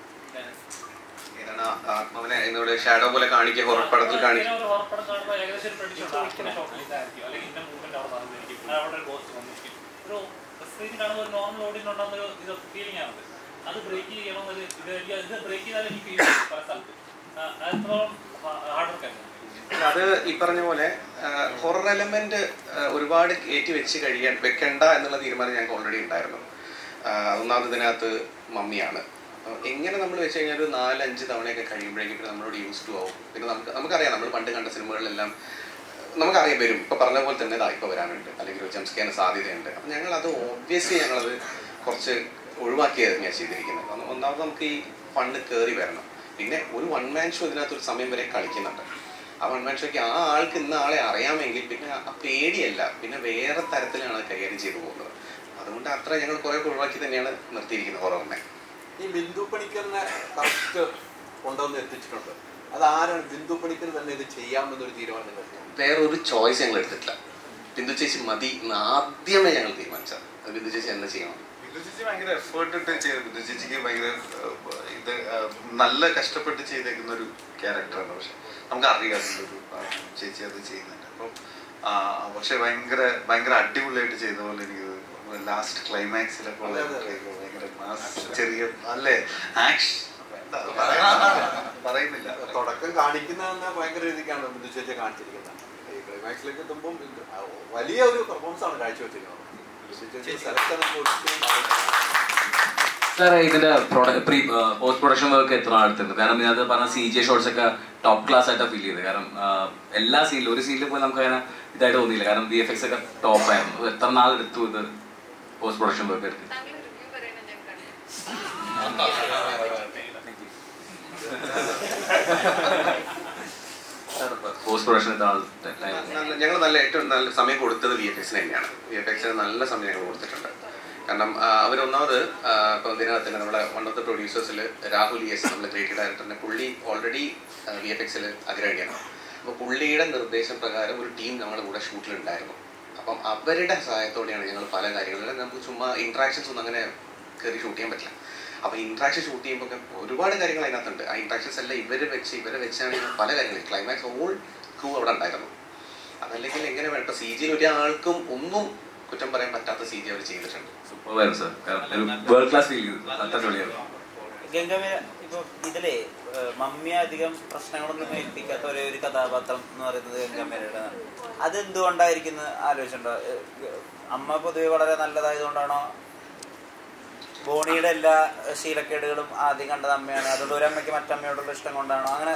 [SPEAKER 2] ഏതാണ് ആ ആത്മാവിനെ എന്നോട് ഷാഡോ പോലെ കാണിക്കുക ഹൊറർ പടത്തിൽ കാണിക്കുക
[SPEAKER 6] ഒരു horror പടം കാണുമ്പോൾ ഏകദേശം ഒരു പ്രഡിക്ഷൻ ഉണ്ടാവും ഇന്ന ഷോട്ടിൽ ഇതായിരിക്കും അല്ലെങ്കിൽ ഇന്ന മൂവ്മെന്റ് അവിടെ നടന്നിരിക്കും അല്ലെങ്കിൽ അവിടെ ഒരു ഗോസ്റ്റ് വന്നിരിക്കും ഒരു സ്ക്രീൻ കാണുമ്പോൾ ഒരു നോർമൽ ഓഡിയൻസ് ഉണ്ടാകുന്ന ഒരു ഇത് ഫീലിംഗ് ആണ് അത് ബ്രേക്ക് ചെയ്യണമെന്നൊരു ഇത് എനിക്ക് ഇത് ബ്രേക്ക് ചെയ്താൽ എനിക്ക് ഫീൽ ചെയ്യും പല സ്ഥലത്ത് ആ, അത് എത്രത്തോളം ഹാർഡ് വർക്ക് ആയിരുന്നു
[SPEAKER 2] അത് ഈ പറഞ്ഞ പോലെ ഹൊറർ എലമെന്റ് ഒരുപാട് കയറ്റി വെച്ച് കഴിയാൻ വെക്കണ്ട എന്നുള്ള തീരുമാനം ഞങ്ങൾക്ക് ഓൾറെഡി ഉണ്ടായിരുന്നു ആ, ഒന്നാമത് ഇതിനകത്ത് മമ്മിയാണ് അപ്പൊ എങ്ങനെ നമ്മൾ വെച്ച് കഴിഞ്ഞാൽ ഒരു നാലഞ്ച് തവണയൊക്കെ കഴിയുമ്പോഴേക്കും പിന്നെ നമ്മളോട് യൂസ് ടു ആവും പിന്നെ നമുക്ക് നമുക്കറിയാം നമ്മൾ പണ്ട് കണ്ട സിനിമകളിലെല്ലാം നമുക്കറിയാം വരും ഇപ്പൊ പറഞ്ഞ പോലെ തന്നെ ഇതാ ഇപ്പൊ വരാനുണ്ട് അല്ലെങ്കിൽ ഒരു ജംസ്കാന് സാധ്യതയുണ്ട് അപ്പൊ ഞങ്ങൾ അത് ഓബ്വിയസ്ലി ഞങ്ങളത് കുറച്ച് ഒഴിവാക്കിയത് ഞാൻ ചെയ്തിരിക്കുന്നത് കാരണം ഒന്നാമത് നമുക്ക് ഈ ഫണ്ട് കയറി വരണം പിന്നെ ഒരു വൺ മാൻ ഷോ ഇതിനകത്ത് ഒരു സമയം വരെ കളിക്കുന്നുണ്ട് ആ വൺ മാൻ ഷോയ്ക്ക് ആ ആൾക്ക് ഇന്ന ആളെ അറിയാമെങ്കിൽ പിന്നെ ആ പേടിയല്ല പിന്നെ വേറെ തരത്തിലാണ് അത് കൈകാര്യം ചെയ്തു പോകുന്നത് അതുകൊണ്ട് അത്ര ഞങ്ങൾ കുറെ ഒഴിവാക്കി തന്നെയാണ് നിർത്തിയിരിക്കുന്നത് ഹൊററിനെ
[SPEAKER 13] ഈ ബിന്ദു പണിക്കറിനെ കറക്റ്റ് കൊണ്ടുവന്ന് എത്തിച്ചിട്ടുണ്ട് അത് ആരാണ് ബിന്ദു പണിക്കർ തന്നെ ഇത് ചെയ്യാമെന്നൊരു തീരുമാനം എടുത്തത്?
[SPEAKER 2] വേറെ ഒരു ചോയ്സ് ഞങ്ങൾ എടുത്തിട്ടില്ല ബിന്ദു ചേച്ചി മതി എന്ന് ആദ്യമേ ഞങ്ങൾ തീരുമാനിച്ചത് അത് ബിന്ദു ചേച്ചി എന്ന് ചെയ്യണം
[SPEAKER 1] ബിന്ദു ചേച്ചി ഭയങ്കര എഫേർട്ട് ഇട്ട് ചെയ്ത് ബിന്ദു ചേച്ചിക്ക് ഭയങ്കര ഏഹ്, ഇത് ഏഹ്, നല്ല കഷ്ടപ്പെട്ട് ചെയ്തേക്കുന്ന ഒരു ക്യാരക്ടറാണ് പക്ഷെ നമുക്ക് അറിയാം അതിൻ്റെ ഒരു ആ, ചേച്ചി അത് ചെയ്യുന്നുണ്ട് അപ്പം ആ, പക്ഷെ ഭയങ്കര ഭയങ്കര അടിപൊളിയായിട്ട് ചെയ്ത പോലെ എനിക്ക് ലാസ്റ്റ് ക്ലൈമാക്സിലൊക്കെ ഉള്ള ഭയങ്കര mass ചെറിയ അല്ലേ ആക്ഷൻ പറയുന്നില്ല
[SPEAKER 13] തുടക്കം കാണിക്കുന്നതെന്ന് ഭയങ്കര രീതിക്കാണ് ബിന്ദു ചേച്ചിയെ കാണിച്ചിരിക്കുന്നത് ഈ ക്ലൈമാക്സിലേക്ക് എത്തുമ്പോൾ ബിന്ദു ആ, വലിയ ഒരു പെർഫോമൻസ് ആണ് കാഴ്ചവെച്ചിരിക്കുന്നത് ബിന്ദു ചേച്ചി സെലക്ട്
[SPEAKER 12] സാർ ഇതിന്റെ പ്രീ പോസ്റ്റ് പ്രൊഡക്ഷൻ വർക്ക് എത്ര അടുത്തുണ്ട് കാരണം ഇതിനകത്ത് പറഞ്ഞ സി ജെ ഷോട്ട്സ് ഒക്കെ ടോപ്പ് ക്ലാസ് ആയിട്ടാണ് ഫീൽ ചെയ്തത് കാരണം ആ, എല്ലാ സീനിലും ഒരു സീനിൽ പോയി നമുക്ക് അങ്ങനെ ഇതായിട്ട് തോന്നിയില്ല കാരണം ബി എഫ് എക്സ് ഒക്കെ ടോപ്പ് ആയിരുന്നു എത്ര നാൾ എടുത്തു ഇത് പോസ്റ്റ് പ്രൊഡക്ഷൻ വർക്ക് എടുത്ത് പോസ്റ്റ് പ്രൊഡക്ഷൻ എത്ര നാൾ time?
[SPEAKER 2] ഞങ്ങൾ നല്ല ഏറ്റവും നല്ല സമയം കൊടുത്തത് വി എഫ് എക്സിന് തന്നെയാണ് വി എഫ് എക്സിന് നല്ല സമയം ഞങ്ങൾ കൊടുത്തിട്ടുണ്ട് കാരണം ആ, അവരൊന്നാമത് ആ, ഇപ്പം ഇതിനകത്ത് തന്നെ നമ്മുടെ വൺ ഓഫ് ദ പ്രൊഡ്യൂസേഴ്സിൽ രാഹുൽ എസ് നമ്മുടെ ക്രിയേറ്റീവ് ഡയറക്ടറിനെ പുള്ളി ഓൾറെഡി വി എഫ് എക്സിൽ അഗ്രഹണിയാണ് അപ്പോൾ പുള്ളിയുടെ നിർദ്ദേശപ്രകാരം ഒരു ടീം നമ്മുടെ കൂടെ ഷൂട്ടിലുണ്ടായിരുന്നു അപ്പം അവരുടെ സഹായത്തോടെയാണ് ഞങ്ങൾ പല കാര്യങ്ങളും നമുക്ക് ചുമ്മാ ഇൻട്രാക്ഷൻസ് ഒന്നും അങ്ങനെ കയറി ഷൂട്ട് ചെയ്യാൻ പറ്റില്ല അപ്പോൾ ഇൻട്രാക്ഷൻ ഷൂട്ട് ചെയ്യുമ്പോൾ ഒക്കെ ഒരുപാട് കാര്യങ്ങൾ അതിനകത്തുണ്ട് ആ ഇൻട്രാക്ഷൻസ് എല്ലാം ഇവരെ വെച്ച് ഇവരെ വെച്ചാണ് ഇത് പല കാര്യങ്ങളും ക്ലൈമാക്സ് ഓൾ ക്രൂ അവിടെ ഉണ്ടായിരുന്നു അതല്ലെങ്കിൽ എങ്ങനെ വേണം ഇപ്പൊ സി ജിയിൽ ഒരാൾക്കും ഒന്നും കുറ്റം പറയാൻ പറ്റാത്ത സി ജി അവർ ചെയ്തിട്ടുണ്ട്
[SPEAKER 12] സൂപ്പർവായിരുന്നു സാർ കാരണം ഒരു വേൾഡ് ക്ലാസ് ഫീൽ ചെയ്തു അടിപൊളിയായിരുന്നു
[SPEAKER 4] ഗംഗമേ ഇപ്പൊ ഇതിലെ ഏഹ്, മമ്മിയെ അധികം പ്രശ്നങ്ങളൊന്നും ഏൽപ്പിക്കാത്ത ഒരേ ഒരു കഥാപാത്രം എന്ന് പറയുന്നത് ഗംഗമേരയുടെ അതെന്തുകൊണ്ടായിരിക്കും എന്ന് ആലോചിച്ചിട്ടുണ്ടോ ഏഹ്, അമ്മ പൊതുവെ വളരെ നല്ലതായതുകൊണ്ടാണോ ബോണിയുടെ എല്ലാ ശീലക്കേടുകളും ആദ്യം കണ്ടത് അമ്മയാണ് അതുകൊണ്ട് ഒരു അമ്മയ്ക്ക് മറ്റമ്മയോടുള്ള ഇഷ്ടം കൊണ്ടാണോ അങ്ങനെ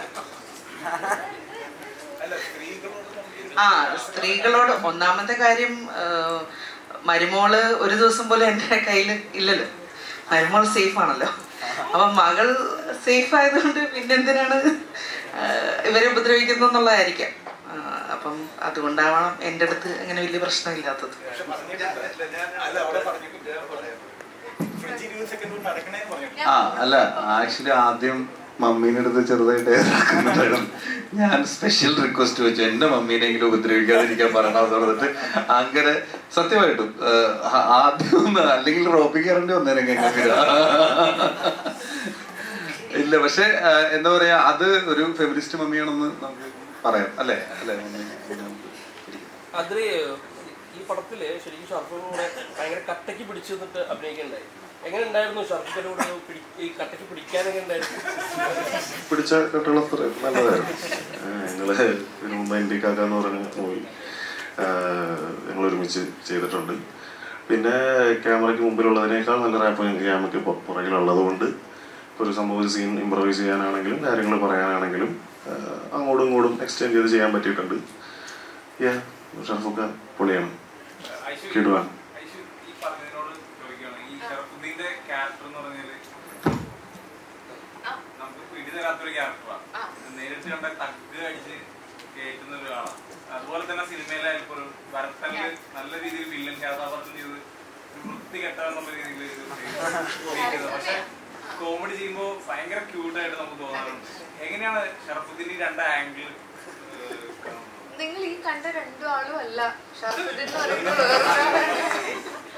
[SPEAKER 14] ആ സ്ത്രീകളോട് ഒന്നാമത്തെ കാര്യം ആ, മരുമോള് ഒരു ദിവസം പോലും എൻ്റെ കയ്യിൽ ഇല്ലല്ലോ മരുമോൾ സേഫ് ആണല്ലോ അപ്പൊ മകൾ സേഫ് ആയതുകൊണ്ട് പിന്നെന്തിനാണ് ആ, ഇവരെ ഉപദ്രവിക്കുന്നു എന്നുള്ളതായിരിക്കാം ആ, അപ്പം അതുകൊണ്ടാവണം എൻ്റെ അടുത്ത് അങ്ങനെ വലിയ പ്രശ്നമില്ലാത്തത്
[SPEAKER 1] ആ അല്ല ആക്ച്വലി ആദ്യം മമ്മീനെ അടുത്ത് ചെറുതായിട്ട് ഏറാക്കുന്നുണ്ടായിരുന്നു ഞാൻ സ്പെഷ്യൽ റിക്വസ്റ്റ് വെച്ചു എന്റെ മമ്മീനെങ്കിലും ഉപദ്രവിക്കാതിരിക്കാൻ പറയണമെന്ന് പറഞ്ഞിട്ട് അങ്ങനെ സത്യമായിട്ടും ഏഹ്, ആ- ആദ്യം ഒന്ന് അല്ലെങ്കിൽ റോപ്പിൽ കയറേണ്ടി വന്നേനെ ഞങ്ങൾക്ക് ഇല്ല പക്ഷെ ഏഹ്, എന്താ പറയാ അത് ഒരു ഫെമിനിസ്റ്റ് മമ്മിയാണെന്ന് നമുക്ക് പറയാം അല്ലേ അല്ലേ മമ്മി
[SPEAKER 10] അതില് ഈ പടത്തില് ശരിക്കും ഷർഫിന്റെ കൂടെ ഭയങ്കര കട്ടയ്ക്ക് പിടിച്ചു നിന്നിട്ട് അഭിനയിക്കണ്ടായി എങ്ങനെ ഉണ്ടായിരുന്നു ഷർഫിന്റെ കൂടെ ഒരു പിടി- ഈ കട്ടയ്ക്ക് പിടിക്കാൻ എങ്ങനെ ഉണ്ടായിരുന്നു
[SPEAKER 15] പിടിച്ച കെട്ടുകളത്ര നല്ലതായിരുന്നു ഏഹ് ഞങ്ങള് ഇതിനു മുമ്പ് ഇന്ത്യക്കാക്ക എന്ന് പറഞ്ഞ മൂവി ഞങ്ങൾ ഒരുമിച്ച് ചെയ്തിട്ടുണ്ട് പിന്നെ ക്യാമറയ്ക്ക് മുമ്പിലുള്ളതിനേക്കാൾ നല്ല റാപ്പ് ക്യാമറയ്ക്ക് പുറകിലുള്ളത് കൊണ്ട് ഇപ്പോൾ ഒരു സംഭവം ഒരു സീൻ ഇമ്പ്രവൈസ് ചെയ്യാനാണെങ്കിലും കാര്യങ്ങൾ പറയാനാണെങ്കിലും ഏഹ് അങ്ങോട്ടും ഇങ്ങോട്ടും എക്സ്റ്റെൻഡ് ചെയ്ത് ചെയ്യാൻ പറ്റിയിട്ടുണ്ട് യാ ഷർഫുക്ക പൊളിയാണ് കിടുവാൻ
[SPEAKER 16] ഐഷു ഈ പറഞ്ഞതിനോട് ചോദിക്കുകയാണ് ഈ ഷറഫുദ്ദീന്റെ ക്യാരക്ടർ എന്ന് പറഞ്ഞാല് നമുക്ക് പിടി തരാത്തൊരു ക്യാരക്ടറാണ് നേരിട്ട് കണ്ട തഗ് അടിച്ച് കയറ്റുന്ന ഒരാളാണ് അതുപോലെ തന്നെ സിനിമയിലായാലും ഒരു വരത്തല് നല്ല രീതിയിൽ വില്ലൻ കഥാപാത്രം ചെയ്ത് ഒരു വൃത്തി കെട്ടാന്നുള്ള രീതിയിൽ പക്ഷെ കോമഡി ചെയ്യുമ്പോൾ ഭയങ്കര ക്യൂട്ടായിട്ട് നമുക്ക് തോന്നാറുണ്ട് എങ്ങനെയാണ് ഷറഫുദ്ദീൻ ഈ രണ്ട് ആംഗിൾ
[SPEAKER 5] നിങ്ങൾ ഈ കണ്ട രണ്ടു ആളും അല്ല ഷർഫുദ്ദീൻ എന്ന് പറയുന്നത് വേറൊരാളാണ്.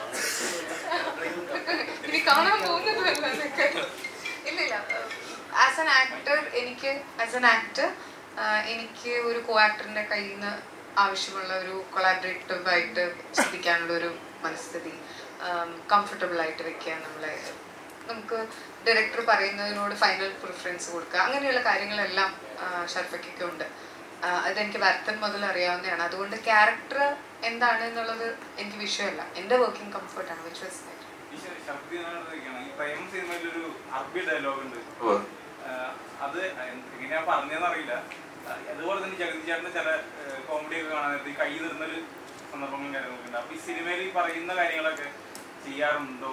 [SPEAKER 5] ഇനി കാണാൻ പോകുന്നതല്ല എന്നൊക്കെ ഇല്ല ഇല്ല ആസ് ആൻ ആക്ടർ എനിക്ക് ആസ് ആൻ ആക്ടർ എനിക്ക് ഒരു കോ ആക്ടറിന്റെ കയ്യിൽ നിന്ന് ആവശ്യമുള്ള ഒരു കൊളാബറേറ്റീവ് ആയിട്ട് ചിന്തിക്കാനുള്ള ഒരു മനസ്ഥിതി കംഫർട്ടബിൾ ആയിട്ട് വെക്കുക നമ്മളെ നമുക്ക് ഡയറക്ടർ പറയുന്നതിനോട് ഫൈനൽ പ്രിഫറൻസ് കൊടുക്കുക അങ്ങനെയുള്ള കാര്യങ്ങളെല്ലാം ഷർഫയ്ക്കൊക്കെ ഉണ്ട് ആ, അതെനിക്ക് വരത്തൻ മുതൽ അറിയാവുന്നതാണ് അതുകൊണ്ട് ക്യാരക്ടർ എന്താണ് എന്നുള്ളത് എനിക്ക് വിഷയമല്ല എൻ്റെ വർക്കിംഗ് കംഫർട്ടാണ് വിച്ച് വാസ്
[SPEAKER 16] ഈ ഷറഫുദ്ദീനോട് ചോദിക്കുകയാണ് ഈ പ്രേമം സിനിമയിൽ ഒരു അറബി ഡയലോഗ് ഉണ്ട് ആഹ് അത് എങ്ങനെയാ പറഞ്ഞതെന്ന് അറിയില്ല ആഹ് അതുപോലെ തന്നെ ജഗതി ചേട്ടന് ചില കോമഡി ഒക്കെ കാണാൻ നേരത്ത് ഈ കൈ നിറുന്നൊരു സന്ദർഭങ്ങളും കാര്യങ്ങളൊക്കെ ഉണ്ട് അപ്പൊ ഈ സിനിമയിൽ ഈ പറയുന്ന കാര്യങ്ങളൊക്കെ ചെയ്യാറുണ്ടോ